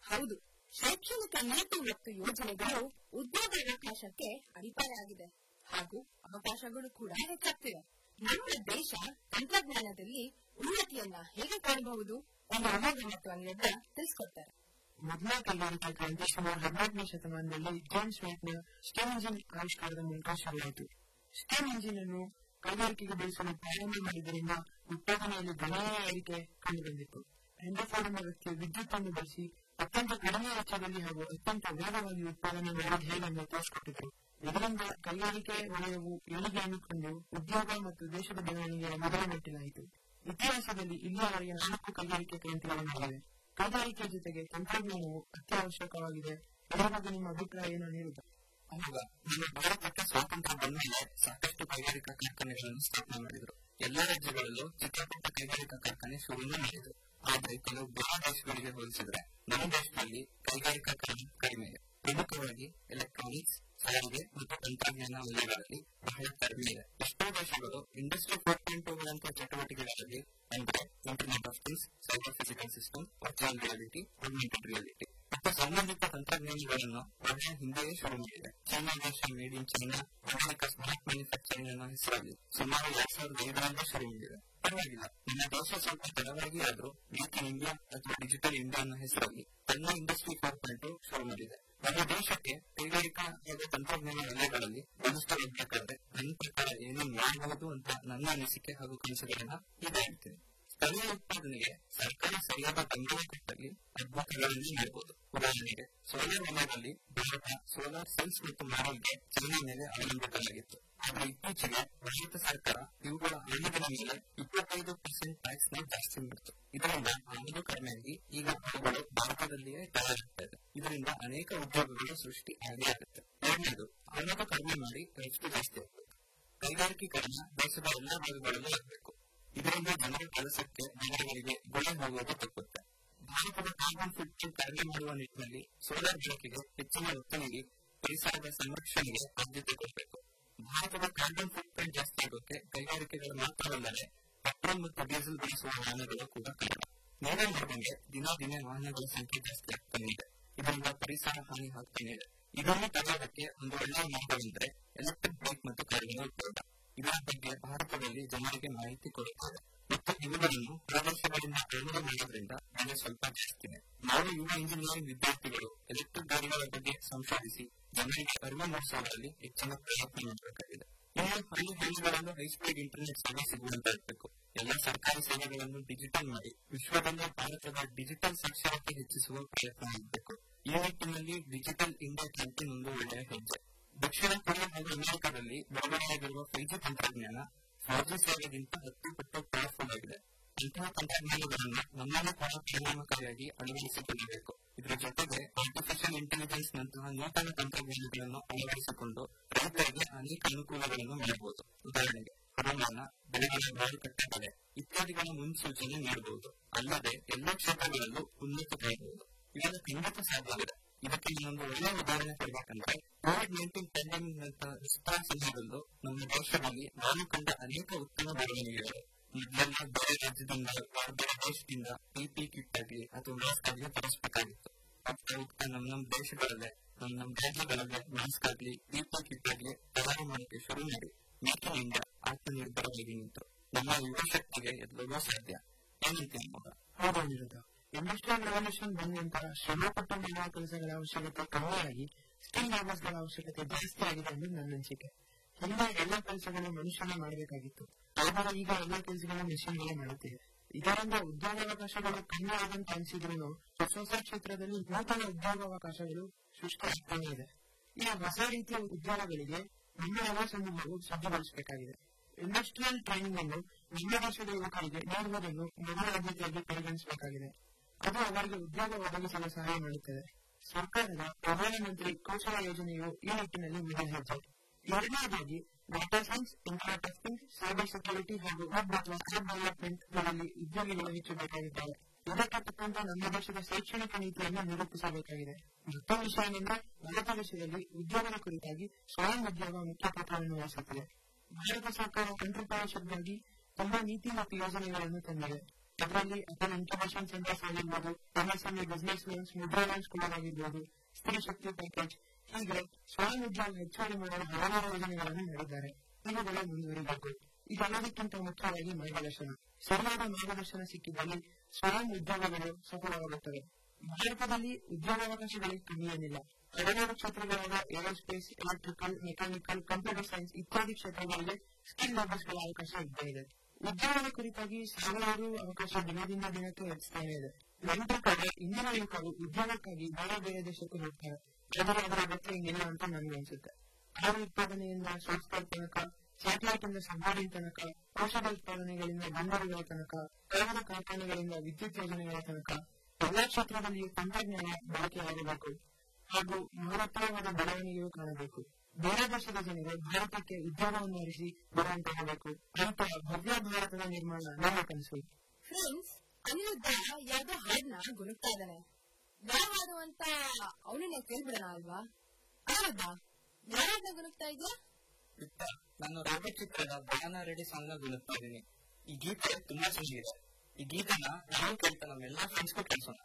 ಹೌದು ಶೈಕ್ಷಣಿಕ ನೀತಿ ಮತ್ತು ಯೋಜನೆಗಳು ಉದ್ಯೋಗಾವಕಾಶಕ್ಕೆ ಅಡಿಪಾಯ ಆಗಿದೆ ಹಾಗೂ ಅವಕಾಶಗಳು ಕೂಡ ಹೆಚ್ಚಾಗ್ತಿವೆ ನಮ್ಮ ದೇಶ ತಂತ್ರಜ್ಞಾನದಲ್ಲಿ ಉನ್ನತಿಯನ್ನ ಹೇಗೆ ಕಾಣಬಹುದು ಎಂದು ಅಮೋಘ ಮತ್ತು ಅನಿರುದ್ಧ ತಿಳಿಸ್ಕೊಡ್ತಾರೆ ಮೊದಲನೇ ಕೈಗಾರಿಕಾ ಕ್ರಾಂತಿ ಸುಮಾರು ಹದಿನಾಲ್ಕನೇ ಶತಮಾನದಲ್ಲಿ ಜೇಮ್ಸ್ ವೈಟ್ನ ಸ್ಟೀಮ್ ಇಂಜಿನ್ ಆವಿಷ್ಕಾರದ ಮೂಲಕ ಶುರುವಾಯಿತು ಸ್ಟೀಮ್ ಇಂಜಿನ್ ಅನ್ನು ಕೈಗಾರಿಕೆಗೆ ಬಳಸಲು ಪ್ರಾರಂಭ ಮಾಡಿದ್ದರಿಂದ ಉತ್ಪಾದನೆಯಲ್ಲಿ ಗಣನೀಯ ಏರಿಕೆ ಕಂಡುಬಂದಿತ್ತು ಹೆಂಡಫೋರ್ಡ್ ಎಂಬ ವ್ಯಕ್ತಿ ವಿದ್ಯುತ್ ಅನ್ನು ಬಳಸಿ ಅತ್ಯಂತ ಕಡಿಮೆ ವೆಚ್ಚದಲ್ಲಿ ಹಾಗೂ ಅತ್ಯಂತ ವೇಗವಾಗಿ ಉತ್ಪಾದನೆ ಮಾಡುವುದು ಹೇಗೆಂದು ತೋರಿಸಿಕೊಟ್ಟಿದ್ರು ಇದರಿಂದ ಕೈಗಾರಿಕೆ ವಲಯವು ಏಳಿಗೆಯನ್ನು ಕಂಡು ಉದ್ಯೋಗ ಮತ್ತು ದೇಶದ ಬೆಳವಣಿಗೆಯ ಮೊದಲ ಮೆಟ್ಟಿಲಾಯಿತು ಇತಿಹಾಸದಲ್ಲಿ ಇಲ್ಲಿಯವರೆಗೆ ನಾಲ್ಕು ಕೈಗಾರಿಕೆ ಕ್ರಾಂತಿಗಳು ನಡೆದಿವೆ ಕೈಗಾರಿಕೆ ಜೊತೆಗೆ ತಂತ್ರಜ್ಞಾನವು ಅತ್ಯವಶ್ಯಕವಾಗಿದೆ ಇದರ ಬಗ್ಗೆ ನಿಮ್ಮ ಅಭಿಪ್ರಾಯ ಏನು ನೀಡುತ್ತೆ ಹೌದಾ ನಮ್ಮ ಭಾರತಕ್ಕೆ ಸ್ವಾತಂತ್ರ್ಯ ಬಂದ ಮೇಲೆ ಸಾಕಷ್ಟು ಕೈಗಾರಿಕಾ ಕಾರ್ಖಾನೆಗಳನ್ನು ಸ್ಥಾಪನೆ ಮಾಡಿದರು ಎಲ್ಲ ರಾಜ್ಯಗಳಲ್ಲೂ ಚಿಕ್ಕ ಪುಟ್ಟ ಕೈಗಾರಿಕಾ ಕಾರ್ಖಾನೆ ಶುರುವನ್ನು ಮಾಡಿದರು ಆದರೆ ಕೆಲವು ಬೇರೆ ದೇಶಗಳಿಗೆ ಹೋಲಿಸಿದ್ರೆ ನಮ್ಮ ದೇಶದಲ್ಲಿ ಕೈಗಾರಿಕಾ ಕ್ರಮ ಕಡಿಮೆ ಇದೆ ಪ್ರಮುಖವಾಗಿ ಎಲೆಕ್ಟ್ರಾನಿಕ್ಸ್ ಸಾರಿಗೆ ಮತ್ತು ತಂತ್ರಜ್ಞಾನ ವಲಯಗಳಲ್ಲಿ ಬಹಳ ಕಡಿಮೆ ಇದೆ ಎಷ್ಟೋ ದೇಶಗಳು ಇಂಡಸ್ಟ್ರಿ ಫೋರ್ ಪಾಯಿಂಟ್ ಟೂಗಳಂತಹ ಚಟುವಟಿಕೆಗಳಲ್ಲಿ ಅಂದ್ರೆ internet of things cyber physical system virtual reality augmented reality ಮತ್ತು ಸಂಬಂಧಿತ ತಂತ್ರಜ್ಞಾನಗಳನ್ನು ಬಹಳ ಹಿಂದೆಯೇ ಶುರು ಮಾಡಿದೆ ಚೈನಾ ದೇಶ made in China America smart manufacturing ಅನ್ನೋ ಹೆಸರಲ್ಲಿ ಸುಮಾರು ಎರಡ್ ಸಾವಿರದ ಐದರಿಂದ ಶುರು ಮಾಡಿದೆ ಪರವಾಗಿಲ್ಲ ನಮ್ಮ ದೇಶ ಸ್ವಲ್ಪ ತಡವಾಗಿ ಆದ್ರೂ ಮೇಕ್ ಇನ್ ಇಂಡಿಯಾ ಅಥವಾ ಡಿಜಿಟಲ್ ಇಂಡಿಯಾ ಅನ್ನೋ ಹೆಸರಲ್ಲಿ ತನ್ನ ಇಂಡಸ್ಟ್ರಿ ಫೋರ್ ಪಾಯಿಂಟ್ ಶುರು ಮಾಡಿದೆ ನಮ್ಮ ದೇಶಕ್ಕೆ ಕೈಗಾರಿಕಾ ಹಾಗೂ ತಂತ್ರಜ್ಞಾನ ವಲಯಗಳಲ್ಲಿ ಬಲಿಷ್ಠ ಬೇಕಾದ್ರೆ ನನ್ನ ಪ್ರಕಾರ ಏನೇನು ಮಾಡಬಹುದು ಅಂತ ನನ್ನ ಅನಿಸಿಕೆ ಹಾಗೂ ಕನಸುಗಳನ್ನ ಈಗ ಹೇಳ್ತೀನಿ ಸ್ಥಳೀಯ ಉತ್ಪಾದನೆಗೆ ಸರ್ಕಾರ ಸರಿಯಾದ ಬೆಂಬಲ ಕೊಟ್ಟಲ್ಲಿ ಅದ್ಭುತಗಳನ್ನು ಮಾಡಬಹುದು ಉದಾಹರಣೆಗೆ ಸೋಲಾರ್ ವಲಯದಲ್ಲಿ ಭಾರತ ಸೋಲಾರ್ ಸೆಲ್ಸ್ ಮತ್ತು ಮಾಡೆಲ್ಗೆ ಚೈನಾ ಮೇಲೆ ಅವಲಂಬಿತವಾಗಿತ್ತು ಆದರೆ ಇತ್ತೀಚೆಗೆ ಭಾರತ ಸರ್ಕಾರ ಇವುಗಳ ಆಮದಿನ ಮೇಲೆ ಇಪ್ಪತ್ತೈದು ಪರ್ಸೆಂಟ್ ಟ್ಯಾಕ್ಸ್ ನ ಜಾಸ್ತಿ ಮಾಡಿತು ಇದರಿಂದ ಆಮದು ಕಡಿಮೆಯಾಗಿ ಈಗ ಅವುಗಳು ಭಾರತದಲ್ಲಿಯೇ ತಯಾರಾಗ್ತಾ ಇದೆ ಇದರಿಂದ ಅನೇಕ ಉದ್ಯೋಗಗಳು ಸೃಷ್ಟಿ ಆಗೇ ಆಗುತ್ತೆ ಎರಡನೇದು ಆಮದು ಕಡಿಮೆ ಮಾಡಿ ರಫ್ತು ಜಾಸ್ತಿ ಆಗಬೇಕು ಕೈಗಾರಿಕೀಕರಣ ದೇಶದ ಎಲ್ಲ ಭಾಗಗಳಲ್ಲೂ ಆಗಬೇಕು ಇದರಿಂದ ಜನರ ಕೆಲಸಕ್ಕೆ ನಗರಗಳಿಗೆ ಗುಳೆ ಹೋಗುವುದು ತಪ್ಪುತ್ತೆ ಭಾರತದ ಕಾರ್ಬನ್ ಫುಟ್ ಪ್ರಿಂಟ್ ಕಡಿಮೆ ಮಾಡುವ ನಿಟ್ಟಿನಲ್ಲಿ ಸೋಲಾರ್ ಬಳಕೆಗೆ ಹೆಚ್ಚಿನ ಒತ್ತು ನೀಡಿ ಪರಿಸರದ ಸಂರಕ್ಷಣೆಗೆ ಆದ್ಯತೆ ಕೊಡಬೇಕು ಭಾರತದ ಕಾರ್ಬನ್ ಫುಟ್ ಪ್ರಿಂಟ್ ಜಾಸ್ತಿ ಆಗೋಕೆ ಕೈಗಾರಿಕೆಗಳು ಮಾತ್ರವಲ್ಲದೆ ಪೆಟ್ರೋಲ್ ಮತ್ತು ಡೀಸೆಲ್ ಬಳಸುವ ವಾಹನಗಳು ಕೂಡ ಕಾರಣ ನೀವೇ ನೋಡಿದಂಗೆ ದಿನ ದಿನೇ ವಾಹನಗಳ ಸಂಖ್ಯೆ ಜಾಸ್ತಿ ಆಗ್ತಾನೆ ಇದೆ ಇದರಿಂದ ಪರಿಸರ ಹಾನಿ ಆಗ್ತಾನೆ ಇದೆ ಇದನ್ನು ತಡೆಯೋದಕ್ಕೆ ಒಂದು ಒಳ್ಳೆಯ ಮಾರ್ಗವೆಂದರೆ ಎಲೆಕ್ಟ್ರಿಕ್ ಬೈಕ್ ಮತ್ತು ಕಾರಿನ ಉಪಯೋಗ ಇದರ ಬಗ್ಗೆ ಭಾರತದಲ್ಲಿ ಜನರಿಗೆ ಮಾಹಿತಿ ಕೊಡುತ್ತದೆ ಮತ್ತು ಇವುಗಳನ್ನು ಪ್ರದೇಶಗಳಿಂದ ಖರೀದಿ ಮಾಡೋದ್ರಿಂದ ಬೆಲೆ ಸ್ವಲ್ಪ ಜಾಸ್ತಿನೇ ನಾವು ಯುವ ಇಂಜಿನಿಯರಿಂಗ್ ವಿದ್ಯಾರ್ಥಿಗಳು ಎಲೆಕ್ಟ್ರಿಕ್ ಗಾಡಿಗಳ ಬಗ್ಗೆ ಸಂಶೋಧಿಸಿ ಜನರಿಗೆ ಅರಿವು ಮೂಡಿಸುವುದರಲ್ಲಿ ಹೆಚ್ಚಿನ ಪ್ರಯತ್ನ ಮಾಡಬೇಕಾಗಿದೆ ಇನ್ನು ಹಳ್ಳಿ ಹಳ್ಳಿಗಳಲ್ಲೂ ಹೈಸ್ಪೀಡ್ ಇಂಟರ್ನೆಟ್ ಸೇವೆ ಸಿಗುವಂತೆ ಇರಬೇಕು ಎಲ್ಲ ಸರ್ಕಾರಿ ಸೇವೆಗಳನ್ನು ಡಿಜಿಟಲ್ ಮಾಡಿ ವಿಶ್ವದಲ್ಲೇ ಭಾರತದ ಡಿಜಿಟಲ್ ಸಾಕ್ಷರತೆ ಹೆಚ್ಚಿಸುವ ಪ್ರಯತ್ನ ಮಾಡಬೇಕು ಈ ನಿಟ್ಟಿನಲ್ಲಿ ಡಿಜಿಟಲ್ ಇಂಡಿಯಾ ಕ್ಯಾಂಪೇನ್ ಒಂದು ಒಳ್ಳೆಯ ಹೆಜ್ಜೆ ದಕ್ಷಿಣ ಕೊರಿಯಾ ಹಾಗೂ ಅಮೆರಿಕದಲ್ಲಿ ಬಿಡುಗಡೆಯಾಗಿರುವ ಫೈವ್ ಜಿ ತಂತ್ರಜ್ಞಾನ ಫೋರ್ ಜಿ ಸೇವೆಗಿಂತ ಹತ್ತು ಪಟ್ಟು ಪವರ್ಫುಲ್ ಆಗಿದೆ ಇಂತಹ ತಂತ್ರಜ್ಞಾನಗಳನ್ನು ನಮ್ಮಲ್ಲಿ ಕೂಡ ಪರಿಣಾಮಕಾರಿಯಾಗಿ ಅಳವಡಿಸಿಕೊಳ್ಳಬೇಕು ಇದರ ಜೊತೆಗೆ ಆರ್ಟಿಫಿಷಿಯಲ್ ಇಂಟೆಲಿಜೆನ್ಸ್ ನಂತಹ ನೂತನ ತಂತ್ರಜ್ಞಾನಗಳನ್ನು ಅಳವಡಿಸಿಕೊಂಡು ರೈತರಿಗೆ ಅನೇಕ ಅನುಕೂಲಗಳನ್ನು ಮಾಡಬಹುದು ಉದಾಹರಣೆಗೆ ಹವಾಮಾನ ಬೆಳೆಗಳ ಮಾರುಕಟ್ಟೆ ಬೆಲೆ ಇತ್ಯಾದಿಗಳ ಮುನ್ಸೂಚನೆ ನೀಡಬಹುದು ಅಲ್ಲದೆ ಎಲ್ಲ ಕ್ಷೇತ್ರಗಳಲ್ಲೂ ಉನ್ನತ ಕಾಯಬಹುದು ಇದನ್ನು ಖಂಡಿತ ಸಾಧ್ಯವಿದೆ ಇದಕ್ಕೆ ಇನ್ನೊಂದು ಒಳ್ಳೆಯ ಉದಾಹರಣೆ ಕೊಡಬೇಕಂದ್ರೆ ಕೋವಿಡ್ ನೈನ್ಟೀನ್ ಪ್ಯಾಂಡಮಿಕ್ ನಂತಹ ವಿಸ್ತಾರ ಸಮಯದಲ್ಲೂ ನಮ್ಮ ದೇಶದಲ್ಲಿ ನಾನು ಕಂಡ ಅನೇಕ ಉತ್ತಮ ಬೆಳವಣಿಗೆಗಳು ಮೊದಲೆಲ್ಲ ಬೇರೆ ರಾಜ್ಯದಿಂದ ಬೇರೆ ದೇಶದಿಂದ ಪಿಪಿ ಕಿಟ್ ಆಗಲಿ ಅಥವಾ ಮಾಸ್ಕ್ ಆಗಲಿ ತರಿಸಬೇಕಾಗಿತ್ತು ಹೋಗ್ತಾ ಹೋಗ್ತಾ ನಮ್ ನಮ್ ದೇಶಗಳಲ್ಲೇ ನಮ್ ನಮ್ ರಾಜ್ಯಗಳಲ್ಲೇ ಮಾಸ್ಕ್ ಆಗಲಿ ಪಿಪಿ ಕಿಟ್ ಆಗಲಿ ತಯಾರು ಮಾಡಕ್ಕೆ ಶುರು ಮಾಡಿ ಮೇಕ್ ಇನ್ ಇಂಡಿಯಾ ಆತ್ಮನಿರ್ಭರವಾಗಿ ನಿಂತು ನಮ್ಮ ಯುವ ಶಕ್ತಿಗೆ ಎಲ್ಲವೂ ಸಾಧ್ಯ ಏನಂತೀನಿ ಮಗ ಹೌದು ಅನಿರುದ್ಧ ಇಂಡಸ್ಟ್ರಿಯಲ್ ರೆವಲ್ಯೂಷನ್ ಬಂದ ನಂತರ ಶ್ರಮಪಟ್ಟು ಮಾಡುವ ಕೆಲಸಗಳ ಅವಶ್ಯಕತೆ ಕಮ್ಮಿಯಾಗಿ ಸ್ಕಿಲ್ ಲೇಬರ್ಸ್ಗಳ ಅವಶ್ಯಕತೆ ಜಾಸ್ತಿ ಆಗಿದೆ ಎಂದು ನನ್ನ ಅನಿಸಿಕೆ ಹಿಂದೆ ಎಲ್ಲ ಕೆಲಸಗಳು ಮನುಷ್ಯನೇ ಮಾಡಬೇಕಾಗಿತ್ತು ಆದರೆ ಈಗ ಎಲ್ಲ ಕೆಲಸಗಳು ಮೆಷಿನ್ಗಳೇ ಮಾಡುತ್ತಿವೆ ಇದರಿಂದ ಉದ್ಯೋಗಾವಕಾಶಗಳು ಕಮ್ಮಿ ಆದಂತ ಅನಿಸಿದ್ರು ಹೊಸ ಹೊಸ ಕ್ಷೇತ್ರದಲ್ಲಿ ನೂತನ ಉದ್ಯೋಗಾವಕಾಶಗಳು ಸೃಷ್ಟಿಯಾಗ್ತಾನೆ ಇದೆ ಈ ಹೊಸ ರೀತಿಯ ಉದ್ಯೋಗಗಳಿಗೆ ನಮ್ಮ ಯುವ ಸಮೂಹವು ಸಜ್ಜುಗೊಳಿಸಬೇಕಾಗಿದೆ ಇಂಡಸ್ಟ್ರಿಯಲ್ ಟ್ರೈನಿಂಗ್ ಅನ್ನು ನಮ್ಮ ದೇಶದ ಯುವಕರಿಗೆ ನೀಡುವುದನ್ನು ಮೊದಲ ಆದ್ಯತೆಯಾಗಿ ಪರಿಗಣಿಸಬೇಕಾಗಿದೆ ಅದು ಅವರಿಗೆ ಉದ್ಯೋಗ ಒದಗಿಸಲು ಸಹಾಯ ಮಾಡುತ್ತದೆ ಸರ್ಕಾರದ ಪ್ರಧಾನಮಂತ್ರಿ ಕೌಶಲ ಯೋಜನೆಯು ಈ ನಿಟ್ಟಿನಲ್ಲಿ ಮೊದಲ ಹೆಜ್ಜೆ ಎರಡನೇದಾಗಿ data science internet of things cyber security ಹಾಗೂ ವೆಬ್ ಅಥವಾ ಆಪ್ ಡೆವಲಪ್ಮೆಂಟ್ ಗಳಲ್ಲಿ ಉದ್ಯೋಗಿಗಳು ಹೆಚ್ಚು ಬೇಕಾಗಿದ್ದಾರೆ ಇದಕ್ಕೆ ತಕ್ಕಂತೆ ನಮ್ಮ ದೇಶದ ಶೈಕ್ಷಣಿಕ ನೀತಿಯನ್ನು ನಿರೂಪಿಸಬೇಕಾಗಿದೆ ಮತ್ತೊಂದು ವಿಷಯವೆಂದರೆ ಭಾರತ ದೇಶದಲ್ಲಿ ಉದ್ಯೋಗದ ಕುರಿತಾಗಿ ಸ್ವಯಂ ಉದ್ಯೋಗ ಮುಖ್ಯ ಪಾತ್ರವನ್ನು ವಹಿಸುತ್ತದೆ ಭಾರತ ಸರ್ಕಾರ ಎಂಟರ್ಪ್ರೈಸರ್ಗಾಗಿ ತುಂಬಾ ನೀತಿ ಮತ್ತು ಯೋಜನೆಗಳನ್ನು ತಂದಿದೆ ಅದರಲ್ಲಿ ಅಟಲ್ ಇನ್ಕ್ಯುಬೇಷನ್ ಸೆಂಟರ್ಸ್ ಆಗಿರ್ಬೋದು MSME business loans Mudra loans ಕೊಡೋದಾಗಿರ್ಬೋದು ಸ್ತ್ರೀ ಶಕ್ತಿ ಪ್ಯಾಕೇಜ್ ಹೀಗೆ ಸ್ವಯಂ ಉದ್ಯೋಗ ಹೆಚ್ಚುವರಿ ಮಾಡಲು ಹಲವಾರು ಯೋಜನೆಗಳನ್ನು ಮಾಡಿದ್ದಾರೆ ಇವುಗಳು ಮುಂದುವರಿಬೇಕು ಇದೆಲ್ಲದಕ್ಕಿಂತ ಮುಖ್ಯವಾಗಿ ಮಾರ್ಗದರ್ಶನ ಸರಿಯಾದ ಮಾರ್ಗದರ್ಶನ ಸಿಕ್ಕಿದಲ್ಲಿ ಸ್ವಯಂ ಉದ್ಯೋಗಗಳು ಸಫಲವಾಗುತ್ತವೆ ಭಾರತದಲ್ಲಿ ಉದ್ಯೋಗಾವಕಾಶಗಳಿಗೆ ಕಮ್ಮಿ ಏನಿಲ್ಲ ಹಲವಾರು ಕ್ಷೇತ್ರಗಳಾದ aerospace electrical mechanical computer science ಇತ್ಯಾದಿ ಕ್ಷೇತ್ರಗಳಲ್ಲಿ ಸ್ಕಿಲ್ ಲೇಬರ್ಸ್ಗಳ ಅವಕಾಶ ಇದ್ದೇ ಇದೆ ಉದ್ಯೋಗದ ಕುರಿತಾಗಿ ಸಾವಿರಾರು ಅವಕಾಶ ದಿನದಿಂದ ದಿನಕ್ಕೆ ಹೆಚ್ಚುತ್ತಾನೆ ಇದೆ ನನ್ನ ಪ್ರಕಾರ ಇಂದಿನ ಯುವಕರು ಉದ್ಯೋಗಕ್ಕಾಗಿ ಬೇರೆ ಬೇರೆ ದೇಶಕ್ಕೆ ಹೋಗ್ತಾರೆ ಆದರೆ ಅದರ ಅಗತ್ಯ ಇನ್ನಿಲ್ಲ ಅಂತ ನನಗೆ ಅನ್ಸುತ್ತೆ ಹಾಲು ಉತ್ಪಾದನೆಯಿಂದ ಸಾಫ್ಟ್ವೇರ್ ತನಕ ಸ್ಯಾಟಲೈಟ್ ಇಂದ ಸಬ್ಮರೀನ್ ತನಕ ಔಷಧ ಉತ್ಪಾದನೆಗಳಿಂದ ಬಂದರುಗಳ ತನಕ ಕಾಗದ ಕಾರ್ಖಾನೆಗಳಿಂದ ವಿದ್ಯುತ್ ಯೋಜನೆಗಳ ತನಕ ಎಲ್ಲಾ ಕ್ಷೇತ್ರದಲ್ಲಿಯೂ ತಂತ್ರಜ್ಞಾನ ಬಳಕೆಯಾಗಬೇಕು ಹಾಗೂ ಮಹತ್ತರವಾದ ಬೆಳವಣಿಗೆಯೂ ಕಾಣಬೇಕು ಬೇರೆ ದೇಶದ ಜನರು ಭಾರತಕ್ಕೆ ಉದ್ಯೋಗವನ್ನು ಅರಿಸಿ ಬರುವಂತಾಗಬೇಕು ಅಂತಹ ಭವ್ಯ ಭಾರತದ ನಿರ್ಮಾಣ ನಮ್ಮ ಕನಸು ಫ್ರೆಂಡ್ಸ್ ಅನಿರುದ್ಧ ಯಾವ್ದೋ ಹಾಡ್ನ ಗುಣಗ್ತಾ ಇದ್ದಾನೆ ಯಾವ ಹಾಡು ಅಂತ ಅವನನ್ನೇ ಕೇಳ್ಬಿಡೋಣ ಅಲ್ವಾ ಅನಿರುದ್ಧ ಯಾವ ಹಾಡ್ನ ಗುಣಗ್ತಾ ಇದೆಯಾ ಇತ್ತ ನಾನು ರಾಬರ್ಟ್ ಚಿತ್ರದ ಬನಾನಾ ರೆಡಿ ಸಾಂಗ್ ನ ಗುಣಗ್ತಾ ಇದ್ದೀನಿ ಈ ಗೀತೆ ತುಂಬಾ ಚೆನ್ನಾಗಿದೆ ಈ ಗೀತೆನ ನಾನು ಕೇಳ್ತಾ ನಮ್ಮ ಎಲ್ಲಾ ಫ್ರೆಂಡ್ಸ್ಗೂ ಕಳ್ಸೋಣ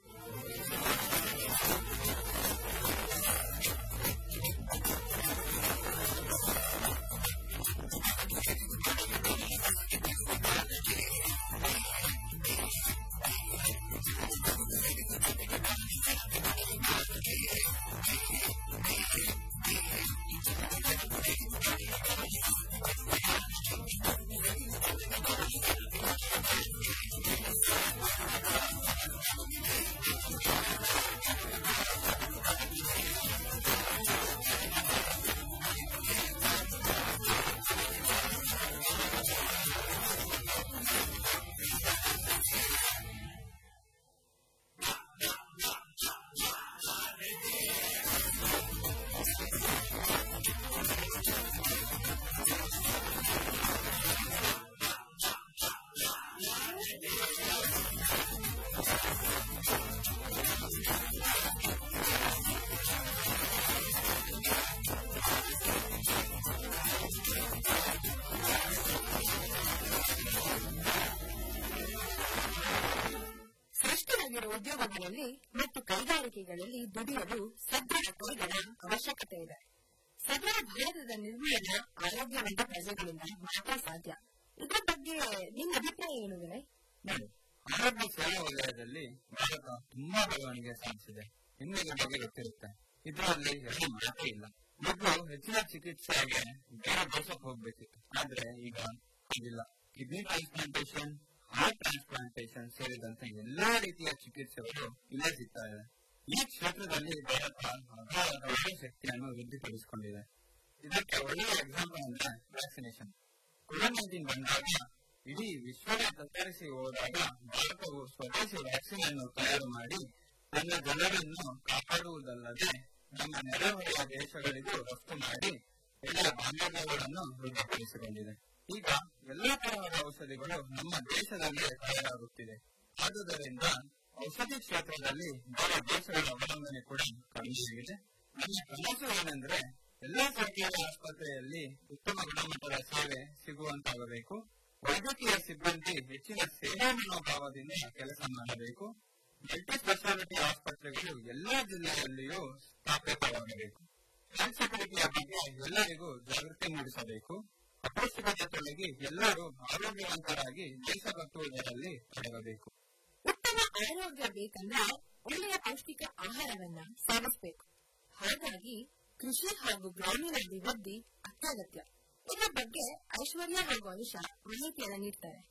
ಸೃಷ್ಟಿಯಾಗಿರುವ ಉದ್ಯೋಗಗಳಲ್ಲಿ ಮತ್ತು ಕೈಗಾರಿಕೆಗಳಲ್ಲಿ ದುಡಿಯಲು ಸದೃಢ ಕೈಗಳ ಅವಶ್ಯಕತೆ ಇದೆ ಸದೃಢ ಭಾರತದ ನಿರ್ಮಾಣ ಆರೋಗ್ಯವಂತ ಪ್ರಜೆಗಳಿಂದ ಮಾತ್ರ ಸಾಧ್ಯ ಇದರ ಬಗ್ಗೆ ನಿಮ್ಮ ಅಭಿಪ್ರಾಯ ಏನು ವಿನಯ್ ನೋಡಿ ಆರೋಗ್ಯ ಸೇವಾ ವಲಯದಲ್ಲಿ ಭಾರತ ತುಂಬಾ ಬೆಳವಣಿಗೆ ಸಾಧಿಸಿದೆ ನಿಮಗೆ ಬಗ್ಗೆ ಗೊತ್ತಿರುತ್ತೆ ಇದರಲ್ಲಿ ಎಲ್ಲ ಮಾಹಿತಿ ಇಲ್ಲ ಮೊದಲು ಹೆಚ್ಚಿನ ಚಿಕಿತ್ಸೆಗೆ ಬೇರೆ ದೇಶಕ್ಕೆ ಹೋಗ್ಬೇಕಿತ್ತು ಆದ್ರೆ ಈಗ ಹಾಗಿಲ್ಲ ಕಿಡ್ನಿ ಟ್ರಾನ್ಸ್ಪ್ಲಾಂಟೇಶನ್ ಹಾರ್ಟ್ ಟ್ರಾನ್ಸ್ಪ್ಲಾಂಟೇಶನ್ ಸೇರಿದಂತೆ ಎಲ್ಲಾ ರೀತಿಯ ಚಿಕಿತ್ಸೆಗಳು ಇಲ್ಲೇ ಸಿಗ್ತಾ ಇದೆ ಈ ಕ್ಷೇತ್ರದಲ್ಲಿ ಭಾರತ ಅಗಾಧವಾದ ಒಳ್ಳೆಯ ಶಕ್ತಿಯನ್ನು ವೃದ್ಧಿಪಡಿಸಿಕೊಂಡಿದೆ ಇದಕ್ಕೆ ಒಳ್ಳೆಯ ಎಕ್ಸಾಂಪಲ್ ಅಂದ್ರೆ ವ್ಯಾಕ್ಸಿನೇಷನ್ ಕೋವಿಡ್ ನೈನ್ಟೀನ್ ಬಂದಾಗ ಇಡೀ ವಿಶ್ವವೇ ತತ್ತರಿಸಿ ಹೋದಾಗ ಭಾರತವು ಸ್ವದೇಶಿ ವ್ಯಾಕ್ಸಿನ್ ಅನ್ನು ತಯಾರು ಮಾಡಿ ತನ್ನ ಜನರನ್ನು ಕಾಪಾಡುವುದಲ್ಲದೆ ನಮ್ಮ ನೆರೆಹೊರೆಯ ದೇಶಗಳಿಗೂ ರಫ್ತು ಮಾಡಿ ಎಲ್ಲ ಬಾಂಧವ್ಯಗಳನ್ನು ವೃದ್ಧಿಪಡಿಸಿಕೊಂಡಿದೆ ಈಗ ಎಲ್ಲಾ ತರಹದ ಔಷಧಿಗಳು ನಮ್ಮ ದೇಶದಲ್ಲೇ ತಯಾರಾಗುತ್ತಿದೆ ಆದುದರಿಂದ ಔಷಧಿ ಕ್ಷೇತ್ರದಲ್ಲಿ ಬೇರೆ ದೇಶಗಳ ಅವಲಂಬನೆ ಕೂಡ ಕಡಿಮೆಯಾಗಿದೆ ನಮ್ಮ ಕನಸು ಏನೆಂದ್ರೆ ಎಲ್ಲಾ ಸರ್ಕಾರಿ ಆಸ್ಪತ್ರೆಯಲ್ಲಿ ಉತ್ತಮ ಗುಣಮಟ್ಟದ ಸೇವೆ ಸಿಗುವಂತಾಗಬೇಕು ವೈದ್ಯಕೀಯ ಸಿಬ್ಬಂದಿ ಹೆಚ್ಚಿನ ಸೇವಾ ಮನೋಭಾವದಿಂದ ಕೆಲಸ ಮಾಡಬೇಕು ಮಲ್ಟಿ ಸ್ಪೆಷಾಲಿಟಿ ಆಸ್ಪತ್ರೆಗಳು ಎಲ್ಲಾ ಜಿಲ್ಲೆಯಲ್ಲಿಯೂ ಸ್ಥಾಪಿತವಾಗಬೇಕು ಹೆಲ್ತ್ ಸೆಕ್ಯೂರಿಟಿಯ ಬಗ್ಗೆ ಎಲ್ಲರಿಗೂ ಜಾಗೃತಿ ಮೂಡಿಸಬೇಕು ಅಪೌಷ್ಟಿಕತೆ ತೊಲಗಿ ಎಲ್ಲರೂ ಆರೋಗ್ಯವಂತರಾಗಿ ದೇಶ ಕಟ್ಟುವುದರಲ್ಲಿ ತೊಡಗಬೇಕು ಉತ್ತಮ ಆರೋಗ್ಯ ಬೇಕಂದ್ರೆ ಒಳ್ಳೆಯ ಪೌಷ್ಟಿಕ ಆಹಾರವನ್ನ ಸೇವಿಸಬೇಕು ಹಾಗಾಗಿ ಕೃಷಿ ಹಾಗೂ ಗ್ರಾಮೀಣಾಭಿವೃದ್ಧಿ ಅತ್ಯಗತ್ಯ ಇದರ ಬಗ್ಗೆ ಐಶ್ವರ್ಯ ಹಾಗೂ ಅನುಷ ಮಾಹಿತಿಯನ್ನ ನೀಡ್ತಾರೆ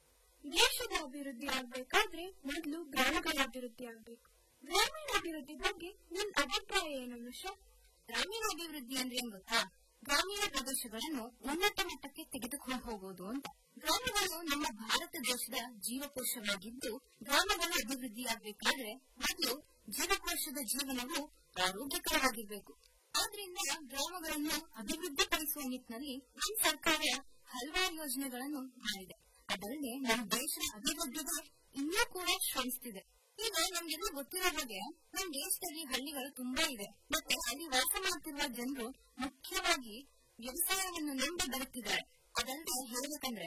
ದೇಶದ ಅಭಿವೃದ್ಧಿ ಆಗ್ಬೇಕಾದ್ರೆ ಮೊದಲು ಗ್ರಾಮಗಳ ಅಭಿವೃದ್ಧಿ ಆಗ್ಬೇಕು ಗ್ರಾಮೀಣಾಭಿವೃದ್ಧಿ ಬಗ್ಗೆ ನಿನ್ ಅಭಿಪ್ರಾಯ ಏನು ಅನುಷ ಗ್ರಾಮೀಣಾಭಿವೃದ್ಧಿ ಅಂದ್ರೆ ಏನ್ ಗೊತ್ತಾ ಗ್ರಾಮೀಣ ಪ್ರದೇಶಗಳನ್ನು ಉನ್ನತ ಮಟ್ಟಕ್ಕೆ ತೆಗೆದುಕೊಂಡು ಹೋಗುವುದು ಅಂತ ಗ್ರಾಮಗಳು ನಮ್ಮ ಭಾರತ ದೇಶದ ಜೀವಕೋಶವಾಗಿದ್ದು ಗ್ರಾಮಗಳು ಅಭಿವೃದ್ಧಿಯಾಗಬೇಕಾದ್ರೆ ಮೊದಲು ಜೀವಕೋಶದ ಜೀವನವು ಆರೋಗ್ಯಕರವಾಗಿರ್ಬೇಕು ಆದ್ರಿಂದ ಗ್ರಾಮಗಳನ್ನು ಅಭಿವೃದ್ಧಿಪಡಿಸುವ ನಿಟ್ಟಿನಲ್ಲಿ ನಮ್ಮ ಸರ್ಕಾರ ಹಲವಾರು ಯೋಜನೆಗಳನ್ನು ಮಾಡಿದೆ ಅದಲ್ಲದೆ ನಮ್ಮ ದೇಶದ ಅಭಿವೃದ್ಧಿಗೆ ಇನ್ನೂ ಕೂಡ ಶ್ರಮಿಸುತ್ತಿದೆ ಈಗ ನಮ್ಗೆಲ್ಲ ಗೊತ್ತಿರೋ ಹಾಗೆ ನಮ್ಮ ದೇಶದಲ್ಲಿ ಹಳ್ಳಿಗಳು ತುಂಬಾ ಇದೆ ಮತ್ತೆ ಅಲ್ಲಿ ವಾಸ ಮಾಡ್ತಿರುವ ಜನರು ಮುಖ್ಯವಾಗಿ ವ್ಯವಸಾಯವನ್ನು ನಂಬಿ ಬರುತ್ತಿದ್ದಾರೆ ಅದಲ್ಲದೆ ಹೇಳ್ಬೇಕಂದ್ರೆ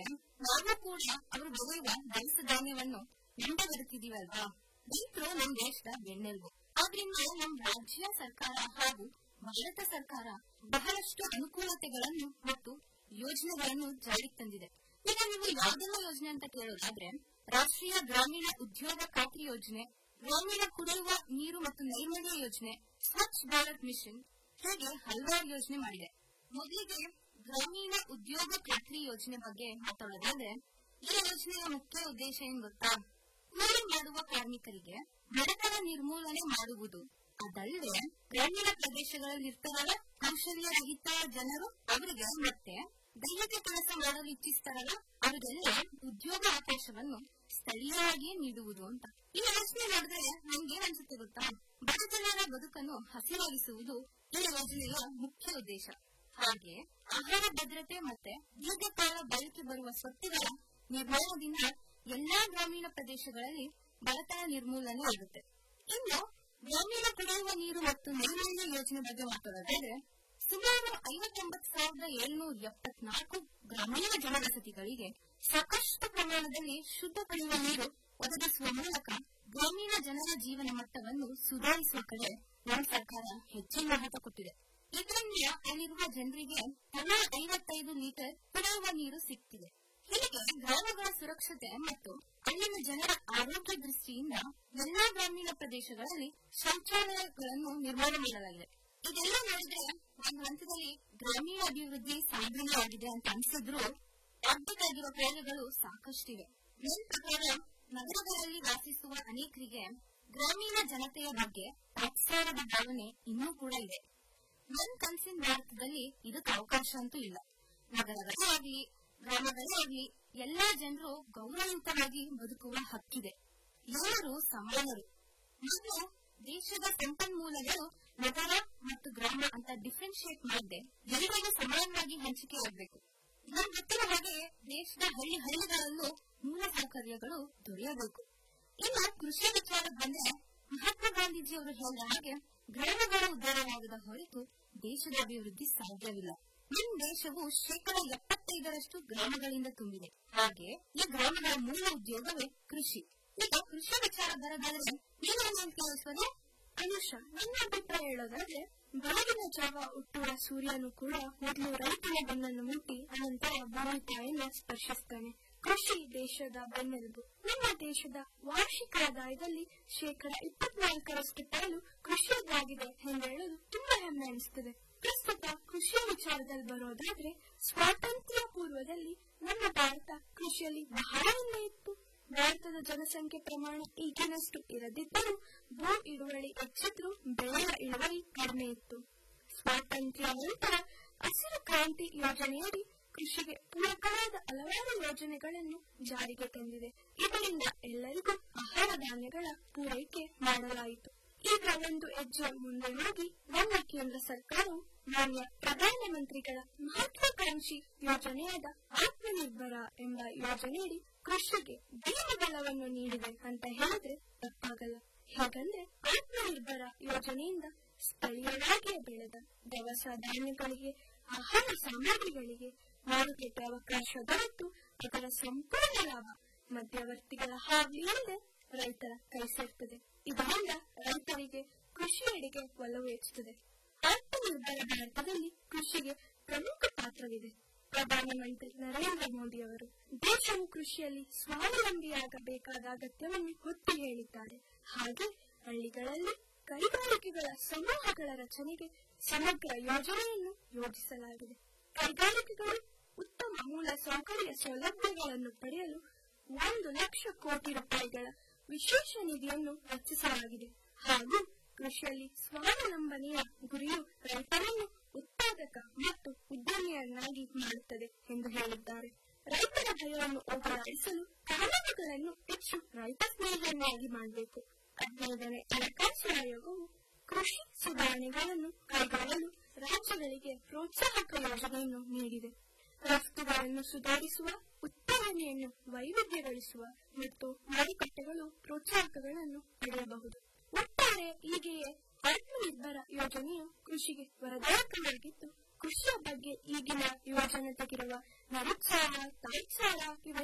ನಾವು ಕೂಡ ಅವರು ಬೆಳೆಯುವ ದವಸ ಧಾನ್ಯವನ್ನು ನಂಬಿ ಬರುತ್ತಿದೀವಲ್ವಾ ರೈತರು ನಮ್ಮ ದೇಶದ ಬೆನ್ನೆಲುಬು ಆದ್ರಿಂದ ನಮ್ಮ ರಾಜ್ಯ ಸರ್ಕಾರ ಹಾಗೂ ಭಾರತ ಸರ್ಕಾರ ಬಹಳಷ್ಟು ಅನುಕೂಲತೆಗಳನ್ನು ಮತ್ತು ಯೋಜನೆಗಳನ್ನು ಜಾರಿಗೆ ತಂದಿದೆ ಈಗ ನೀವು ಯಾವುದೆಲ್ಲ ಯೋಜನೆ ಅಂತ ಕೇಳೋದಾದ್ರೆ ರಾಷ್ಟ್ರೀಯ ಗ್ರಾಮೀಣ ಉದ್ಯೋಗ ಖಾತ್ರಿ ಯೋಜನೆ ಗ್ರಾಮೀಣ ಕುಡಿಯುವ ನೀರು ಮತ್ತು ನೈರ್ಮಲ್ಯ ಯೋಜನೆ ಸ್ವಚ್ಛ ಭಾರತ್ ಮಿಷನ್ ಹೀಗೆ ಹಲವಾರು ಯೋಜನೆ ಮಾಡಿದೆ ಮೊದಲಿಗೆ ಗ್ರಾಮೀಣ ಉದ್ಯೋಗ ಖಾತ್ರಿ ಯೋಜನೆ ಬಗ್ಗೆ ಮಾತಾಡೋದಾದ್ರೆ ಈ ಯೋಜನೆಯ ಮುಖ್ಯ ಉದ್ದೇಶ ಏನ್ ಗೊತ್ತಾ ಕೂಲಿ ಮಾಡುವ ಕಾರ್ಮಿಕರಿಗೆ ಬಡತನ ನಿರ್ಮೂಲನೆ ಮಾಡುವುದು ಅದಲ್ಲದೆ ಗ್ರಾಮೀಣ ಪ್ರದೇಶಗಳಲ್ಲಿ ಇರ್ತಾರಲ್ಲ ಕೌಶಲ್ಯ ರಹಿತ ಜನರು ಅವರಿಗೆ ಮತ್ತೆ ದೈಹಿಕ ಕೆಲಸ ಮಾಡಲು ಇಚ್ಛಿಸ್ತಾರಲ್ಲ ಅವರಿಗೆಲ್ಲ ಉದ್ಯೋಗ ಅವಕಾಶವನ್ನು ಸ್ಥಳೀಯವಾಗಿಯೇ ನೀಡುವುದು ಅಂತ ಈ ಯೋಜನೆ ನೋಡಿದ್ರೆ ನಮ್ಗೆ ಅನ್ಸುತ್ತೆ ಗೊತ್ತಾ ಬಡ ಜನರ ಬದುಕನ್ನು ಹಸಿರಾಗಿಸುವುದು ಈ ಯೋಜನೆಯ ಮುಖ್ಯ ಉದ್ದೇಶ ಹಾಗೆ ಆಹಾರ ಭದ್ರತೆ ಮತ್ತೆ ದೀರ್ಘಕಾಲ ಬಳಕೆ ಬರುವ ಸ್ವತ್ತುಗಳ ನಿರ್ಮಾಣದಿಂದ ಎಲ್ಲಾ ಗ್ರಾಮೀಣ ಪ್ರದೇಶಗಳಲ್ಲಿ ಬಡತನ ನಿರ್ಮೂಲನೆ ಆಗುತ್ತೆ ಇನ್ನು ಗ್ರಾಮೀಣ ಕುಡಿಯುವ ನೀರು ಮತ್ತು ನೈರ್ಮಲ್ಯ ಯೋಜನೆ ಬಗ್ಗೆ ಮಾತಾಡೋದಾದ್ರೆ ಸುಮಾರು ಐವತ್ತೊಂಬತ್ತು ಸಾವಿರದ ಏಳ್ನೂರ ಎಪ್ಪತ್ನಾಲ್ಕು ಗ್ರಾಮೀಣ ಜನವಸತಿಗಳಿಗೆ ಸಾಕಷ್ಟು ಪ್ರಮಾಣದಲ್ಲಿ ಶುದ್ಧ ಕುಡಿಯುವ ನೀರು ಒದಗಿಸುವ ಮೂಲಕ ಗ್ರಾಮೀಣ ಜನರ ಜೀವನ ಮಟ್ಟವನ್ನು ಸುಧಾರಿಸುವ ಕಡೆ ನಮ್ಮ ಸರ್ಕಾರ ಹೆಚ್ಚಿನ ಮಹತ್ವ ಕೊಟ್ಟಿದೆ ಇದರಿಂದ ಅಲ್ಲಿರುವ ಜನರಿಗೆ ತಲಾ ಐವತ್ತೈದು ಲೀಟರ್ ಕುಡಿಯುವ ನೀರು ಸಿಗ್ತಿದೆ ಹೀಗೆ ಗ್ರಾಮಗಳ ಸುರಕ್ಷತೆ ಮತ್ತು ಅಲ್ಲಿನ ಜನರ ಆರೋಗ್ಯ ದೃಷ್ಟಿಯಿಂದ ಎಲ್ಲಾ ಗ್ರಾಮೀಣ ಪ್ರದೇಶಗಳಲ್ಲಿ ಶೌಚಾಲಯಗಳನ್ನು ನಿರ್ಮಾಣ ಮಾಡಲಾಗಿದೆ ಇದೆಲ್ಲ ನೋಡಿದ್ರೆ ಒಂದು ಹಂತದಲ್ಲಿ ಗ್ರಾಮೀಣ ಅಭಿವೃದ್ಧಿ ಸಾಧನೆಯಾಗಿದೆ ಅಂತ ಅನ್ಸಿದ್ರು ಆಗ್ಬೇಕಾಗಿರೋ ಪ್ರಯೋಗಗಳು ಸಾಕಷ್ಟಿವೆ ನನ್ನ ಪ್ರಕಾರ ನಗರಗಳಲ್ಲಿ ವಾಸಿಸುವ ಅನೇಕರಿಗೆ ಗ್ರಾಮೀಣ ಜನತೆಯ ಬಗ್ಗೆ ಪ್ರೋತ್ಸಾಹದ ಭಾವನೆ ಇನ್ನೂ ಕೂಡ ಇದೆ ನನ್ನ ಕನಸಿನ ಭಾರತದಲ್ಲಿ ಇದಕ್ಕೆ ಅವಕಾಶ ಅಂತೂ ಇಲ್ಲ ನಗರಗಳೇ ಆಗ್ಲಿ ಗ್ರಾಮಗಳೇ ಆಗ್ಲಿ ಎಲ್ಲಾ ಜನರು ಗೌರವಯುತವಾಗಿ ಬದುಕುವ ಹಕ್ಕಿದೆ ಎಲ್ಲರೂ ಸಮಾನರು ಮತ್ತು ದೇಶದ ಸಂಪನ್ಮೂಲಗಳು ನಗರ ಮತ್ತು ಗ್ರಾಮ ಅಂತ ಡಿಫ್ರೆನ್ಶಿಯೇಟ್ ಮಾಡದೆ ಎಲ್ಲರಿಗೂ ಸಮಾನವಾಗಿ ಹಂಚಿಕೆ ಆಗಬೇಕು ನಮ್ ಗೊತ್ತಿರೋ ಹಾಗೆ ದೇಶದ ಹಳ್ಳಿ ಹಳ್ಳಿಗಳಲ್ಲೂ ಮೂಲ ಸೌಕರ್ಯಗಳು ದೊರೆಯಬೇಕು ಇನ್ನು ಕೃಷಿ ವಿಚಾರಕ್ಕೆ ಬಂದ್ರೆ ಮಹಾತ್ಮ ಗಾಂಧೀಜಿ ಅವರು ಹೇಳಿದ ಹಾಗೆ ಗ್ರಾಮಗಳ ಉದ್ಧಾರವಾಗದ ಹೊರತು ದೇಶದ ಅಭಿವೃದ್ಧಿ ಸಾಧ್ಯವಿಲ್ಲ ನಮ್ಮ ದೇಶವು ಶೇಕಡ ಎಪ್ಪತ್ತೈದರಷ್ಟು ಗ್ರಾಮಗಳಿಂದ ತುಂಬಿದೆ ಹಾಗೆ ಈ ಗ್ರಾಮಗಳ ಮೂಲ ಉದ್ಯೋಗವೇ ಕೃಷಿ ಈಗ ಕೃಷಿ ವಿಚಾರ ಬರೋದಾದ್ರೆ ನೀವೇನು ಕೇಳಿಸ್ಬೋದು ಅನುಷ ನನ್ನ ಅಭಿಪ್ರಾಯ ಹೇಳೋದಾದ್ರೆ ಬೆಳಗಿನ ಜಾವ ಹುಟ್ಟುವ ಸೂರ್ಯನು ಕೂಡ ಮೊದಲು ರೈತನ ಬೆನ್ನನ್ನು ಮುಟ್ಟಿ ಅನಂತರ ಭೂಮಿ ತಾಯಿಯನ್ನು ಸ್ಪರ್ಶಿಸ್ತಾನೆ ಕೃಷಿ ದೇಶದ ಬೆನ್ನೆಲುಬು ನಮ್ಮ ದೇಶದ ವಾರ್ಷಿಕ ಆದಾಯದಲ್ಲಿ ಶೇಕಡ ಇಪ್ಪತ್ನಾಲ್ಕರಷ್ಟು ಪಾಲು ಕೃಷಿಯದಾಗಿದೆ ಎಂದು ಹೇಳಲು ತುಂಬಾ ಹೆಮ್ಮೆ ಅನಿಸ್ತದೆ ಪ್ರಸ್ತುತ ಕೃಷಿಯ ವಿಚಾರದಲ್ಲಿ ಬರೋದಾದ್ರೆ ಸ್ವಾತಂತ್ರ್ಯ ಪೂರ್ವದಲ್ಲಿ ನಮ್ಮ ಭಾರತ ಕೃಷಿಯಲ್ಲಿ ಬಹಳ ಹಿಂದೆ ಇತ್ತು ಭಾರತದ ಜನಸಂಖ್ಯೆ ಪ್ರಮಾಣ ಈಗಿನಷ್ಟು ಇರದಿದ್ದರೂ ಭೂ ಇಳುವರಿ ಹೆಚ್ಚಿದ್ರೂ ಬೆಳೆಯ ಇಳುವರಿ ಕಡಿಮೆ ಇತ್ತು ಸ್ವಾತಂತ್ರ್ಯ ನಂತರ ಹಸಿರು ಕ್ರಾಂತಿ ಯೋಜನೆಯಡಿ ಕೃಷಿಗೆ ಪೂರಕವಾದ ಹಲವಾರು ಯೋಜನೆಗಳನ್ನು ಜಾರಿಗೆ ತಂದಿದೆ ಇದರಿಂದ ಎಲ್ಲರಿಗೂ ಆಹಾರ ಧಾನ್ಯಗಳ ಪೂರೈಕೆ ಮಾಡಲಾಯಿತು ಈಗ ಒಂದು ಹೆಜ್ಜೆ ಮುಂದೆ ಹೋಗಿ ನಮ್ಮ ಕೇಂದ್ರ ಸರ್ಕಾರವು ಮಾನ್ಯ ಪ್ರಧಾನಮಂತ್ರಿಗಳ ಮಹತ್ವಾಕಾಂಕ್ಷಿ ಯೋಜನೆಯಾದ ಆತ್ಮನಿರ್ಭರ ಎಂಬ ಯೋಜನೆಯಡಿ ಕೃಷಿಗೆ ಬಲವನ್ನು ನೀಡಿದೆ ಅಂತ ಹೇಳಿದ್ರೆ ತಪ್ಪಾಗಲ್ಲ ಹೇಗಂದ್ರೆ ಆತ್ಮನಿರ್ಭರ ಯೋಜನೆಯಿಂದ ಸ್ಥಳೀಯವಾಗಿಯೇ ಬೆಳೆದ ದವಸ ಧಾನ್ಯಗಳಿಗೆ ಆಹಾರ ಸಾಮಗ್ರಿಗಳಿಗೆ ಮಾರುಕಟ್ಟೆ ಅವಕಾಶ ದೊರೆತು ಅದರ ಸಂಪೂರ್ಣ ಲಾಭ ಮಧ್ಯವರ್ತಿಗಳ ಹಾವಳಿಯಲ್ಲದೆ ರೈತರ ಕೈ ಸೇರ್ತದೆ ಇದರಿಂದ ರೈತರಿಗೆ ಕೃಷಿಯೆಡೆಗೆ ಒಲವು ಹೆಚ್ಚುತ್ತದೆ ಆತ್ಮನಿರ್ಭರ ಭಾರತದಲ್ಲಿ ಕೃಷಿಗೆ ಪ್ರಮುಖ ಪಾತ್ರವಿದೆ ಪ್ರಧಾನಮಂತ್ರಿ ನರೇಂದ್ರ ಮೋದಿ ಅವರು ದೇಶವು ಕೃಷಿಯಲ್ಲಿ ಸ್ವಾವಲಂಬಿಯಾಗಬೇಕಾದ ಅಗತ್ಯವನ್ನು ಒತ್ತಿ ಹೇಳಿದ್ದಾರೆ ಹಾಗೆ ಹಳ್ಳಿಗಳಲ್ಲಿ ಕೈಗಾರಿಕೆಗಳ ಸಮೂಹಗಳ ರಚನೆಗೆ ಸಮಗ್ರ ಯೋಜನೆಯನ್ನು ಯೋಜಿಸಲಾಗಿದೆ ಕೈಗಾರಿಕೆಗಳು ಉತ್ತಮ ಮೂಲ ಸೌಕರ್ಯ ಸೌಲಭ್ಯಗಳನ್ನು ಪಡೆಯಲು ಒಂದು ಲಕ್ಷ ಕೋಟಿ ರೂಪಾಯಿಗಳ ವಿಶೇಷ ನಿಧಿಯನ್ನು ರಚಿಸಲಾಗಿದೆ ಹಾಗೂ ಕೃಷಿಯಲ್ಲಿ ಸ್ವಾವಲಂಬನೆಯ ಗುರಿಯು ರೈತರನ್ನು ಉತ್ಪಾದಕ ಮತ್ತು ಉದ್ಯಮಿಯನ್ನಾಗಿ ಮಾಡುತ್ತದೆ ಎಂದು ಹೇಳಿದ್ದಾರೆ ರೈತರ ಭಯವನ್ನು ಹೋಗಲಾಡಿಸಲು ಕಾನೂನುಗಳನ್ನು ಹೆಚ್ಚು ರೈತ ಸ್ನೇಹಿಯನ್ನಾಗಿ ಮಾಡಬೇಕು ಹದಿನೈದನೇ ಹಣಕಾಸು ಆಯೋಗವು ಕೃಷಿ ಸುಧಾರಣೆಗಳನ್ನು ಕೈಗೊಳ್ಳಲು ರಾಜ್ಯಗಳಿಗೆ ಪ್ರೋತ್ಸಾಹಕ ಯೋಜನೆಯನ್ನು ನೀಡಿದೆ ರಫ್ತುಗಳನ್ನು ಸುಧಾರಿಸುವ ಉತ್ಪಾದನೆಯನ್ನು ವೈವಿಧ್ಯಗೊಳಿಸುವ ಮತ್ತು ಮಾರುಕಟ್ಟೆಗಳು ಪ್ರೋತ್ಸಾಹಕಗಳನ್ನು ಪಡೆಯಬಹುದು ಒಟ್ಟಾರೆ ಹೀಗೆಯೇ ಆತ್ಮನಿರ್ಭರ ಯೋಜನೆಯು ಕೃಷಿಗೆ ವರದಾಯಕವಾಗಿದ್ದು ಕೃಷಿಯ ಬಗ್ಗೆ ಈಗಿನ ಯುವಜನತೆಗಿರುವ ನಿರುತ್ಸಾಹ ತಾತ್ಸಾರ ಇವೆಲ್ಲ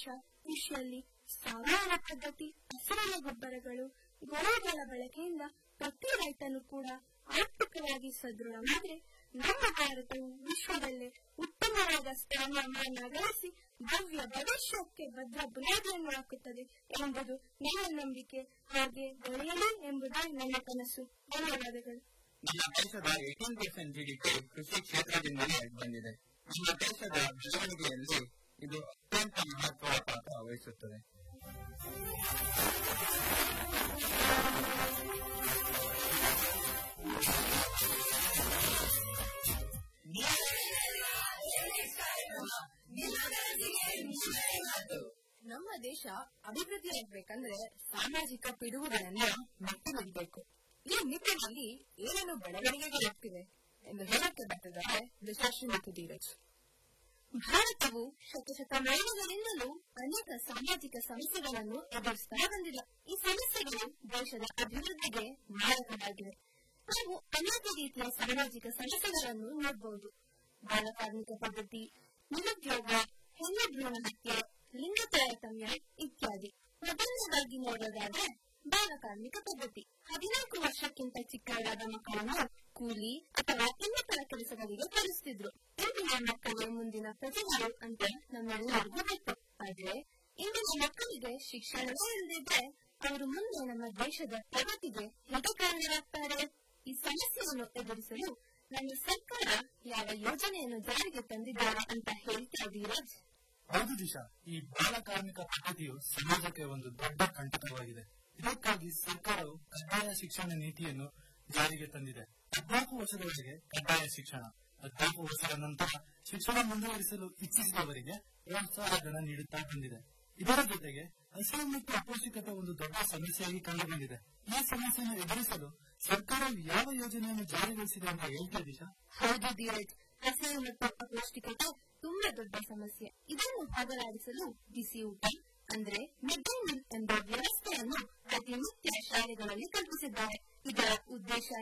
ದೇಶ ಕೃಷಿಯಲ್ಲಿ ಸಾವಯವ ಪದ್ಧತಿ ಹಸಿರೆಲೆ ಗೊಬ್ಬರಗಳು ಗೋವುಗಳ ಬಳಕೆಯಿಂದ ಪ್ರತಿ ರೈತನು ಕೂಡ ಆರ್ಥಿಕವಾಗಿ ಸದೃಢವಾದ್ರೆ ನಮ್ಮ ಭಾರತವು ವಿಶ್ವದಲ್ಲೇ ಉತ್ತಮವಾದ ಸ್ಥಾನಮಾನ ಗಳಿಸಿ ಭವ್ಯ ಭವಿಷ್ಯಕ್ಕೆ ಭದ್ರ ಬುನಾದಿಯನ್ನು ಹಾಕುತ್ತದೆ ಎಂಬುದು ನನ್ನ ನಂಬಿಕೆ ಹಾಗೆ ಬೆಳೆಯಲಿ ಎಂಬುದೇ ನನ್ನ ಕನಸು ಧನ್ಯವಾದಗಳು ನಮ್ಮ ದೇಶದ ಏಟೀನ್ ಪರ್ಸೆಂಟ್ ಜಿಡಿಪಿ ಕೃಷಿ ಕ್ಷೇತ್ರದಿಂದಲೇ ಬಂದಿದೆ ನಮ್ಮ ದೇಶದ ಬೆಳವಣಿಗೆಯಲ್ಲಿ ಇದು ಅತ್ಯಂತ ಮಹತ್ವದ ಪಾತ್ರ ವಹಿಸುತ್ತದೆ ನಮ್ಮ ದೇಶ ಅಭಿವೃದ್ಧಿಯಾಗಬೇಕಂದ್ರೆ ಸಾಮಾಜಿಕ ಪಿಡುಗುಗಳನ್ನ ಮೆಟ್ಟಿನಿಡಬೇಕು ಈ ನಿಟ್ಟಿನಲ್ಲಿ ಏನೇನು ಬೆಳವಣಿಗೆಗಳಾಗ್ತಿವೆ ಎಂದು ಹೇಳಕ್ಕೆ ಬರ್ತಿದ್ದಾರೆ ವಿಶಾಶ್ರೀ ಮತ್ತು ಧೀರಜ್ ಭಾರತವು ಶತಶತಮಾನಗಳಿಂದಲೂ ಅನೇಕ ಸಾಮಾಜಿಕ ಸಮಸ್ಯೆಗಳನ್ನು ಎದುರಿಸ್ತಾ ಬಂದಿದೆ ಈ ಸಮಸ್ಯೆಗಳು ದೇಶದ ಅಭಿವೃದ್ಧಿಗೆ ಮಾರಕವಾಗಿವೆ ನಾವು ಅನೇಕ ರೀತಿಯ ಸಾಮಾಜಿಕ ಸಮಸ್ಯೆಗಳನ್ನು ನೋಡಬಹುದು ಬಾಲಕಾರ್ಮಿಕ ಪದ್ಧತಿ ನಿರುದ್ಯೋಗ ಹೆಣ್ಣು ಭ್ರೂಣ ಹತ್ಯೆ ಲಿಂಗ ತಾರತಮ್ಯ ಇತ್ಯಾದಿ ಮೊದಲನೇದಾಗಿ ನೋಡೋದಾದ್ರೆ ಬಾಲಕಾರ್ಮಿಕ ಪದ್ಧತಿ ಹದಿನಾಲ್ಕು ವರ್ಷಕ್ಕಿಂತ ಚಿಕ್ಕವರಾದ ಮಕ್ಕಳನ್ನು ಕೂಲಿ ಅಥವಾ ಇನ್ನಿತರ ಕೆಲಸಗಳಿಗೆ ಕಳಿಸ್ತಿದ್ರು ಇಂದಿನ ಮಕ್ಕಳು ಮುಂದಿನ ಪ್ರಜೆಗಳು ಅಂತ ನಮ್ಮೆಲ್ಲರಿಗೂ ಗೊತ್ತು ಆದ್ರೆ ಇಂದಿನ ಮಕ್ಕಳಿಗೆ ಶಿಕ್ಷಣವೇ ಇಲ್ಲದಿದ್ರೆ ಅವರು ಮುಂದೆ ನಮ್ಮ ದೇಶದ ಪ್ರಗತಿಗೆ ಹೇಗೆ ಕಾರಣರಾಗ್ತಾರೆ ಈ ಸಮಸ್ಯೆಯನ್ನು ಎದುರಿಸಲು ನಮ್ಮ ಸರ್ಕಾರ ಯಾವ ಯೋಜನೆಯನ್ನು ಜಾರಿಗೆ ತಂದಿದ್ದಾರೆ ಅಂತ ಹೇಳ್ತಾ ಧೀರಜ್ ಹೌದು ದಿಶಾ ಈ ಬಾಲ ಕಾರ್ಮಿಕ ಪದ್ಧತಿಯು ಸಮಾಜಕ್ಕೆ ಒಂದು ದೊಡ್ಡ ಕಂಟಕವಾಗಿದೆ ಇದಕ್ಕಾಗಿ ಸರ್ಕಾರವು ಕಡ್ಡಾಯ ಶಿಕ್ಷಣ ನೀತಿಯನ್ನು ಜಾರಿಗೆ ತಂದಿದೆ ಹದಿನಾಲ್ಕು ವರ್ಷದವರೆಗೆ ಕಡ್ಡಾಯ ಶಿಕ್ಷಣ ಹದಿನಾಲ್ಕು ವರ್ಷದ ನಂತರ ಶಿಕ್ಷಣ ಮುಂದುವರಿಸಲು ಇಚ್ಛಿಸಿದವರಿಗೆ ಪ್ರೋತ್ಸಾಹಧನ ನೀಡುತ್ತಾ ಬಂದಿದೆ ಇದರ ಜೊತೆಗೆ ಹಸಿವು ಮತ್ತು ಅಪೌಷ್ಟಿಕತೆ ಒಂದು ದೊಡ್ಡ ಸಮಸ್ಯೆಯಾಗಿ ಕಂಡುಬಂದಿದೆ ಈ ಸಮಸ್ಯೆಯನ್ನು ಎದುರಿಸಲು ಸರ್ಕಾರವು ಯಾವ ಯೋಜನೆಯನ್ನು ಜಾರಿಗೊಳಿಸಿದೆ ಅಂತ ಹೇಳ್ತಾ ದಿಶಾ ಹೌದು ಧೀರಜ್ ಹಸಿವು ಮತ್ತು ಅಪೌಷ್ಟಿಕತೆ ತುಂಬಾ ದೊಡ್ಡ ಸಮಸ್ಯೆ ಇದನ್ನು ಹೋಗಲಾಡಿಸಲು ಬಿಸಿ ಊಟ ಅಂದ್ರೆ ಮಿಡ್ ಡೇ ಮೀಲ್ ಎಂಬ ವ್ಯವಸ್ಥೆಯನ್ನು ಪ್ರತಿನಿತ್ಯ ಶಾಲೆಗಳಲ್ಲಿ ಕಲ್ಪಿಸಿದ್ದಾರೆ ಇದರ ಉದ್ದೇಶ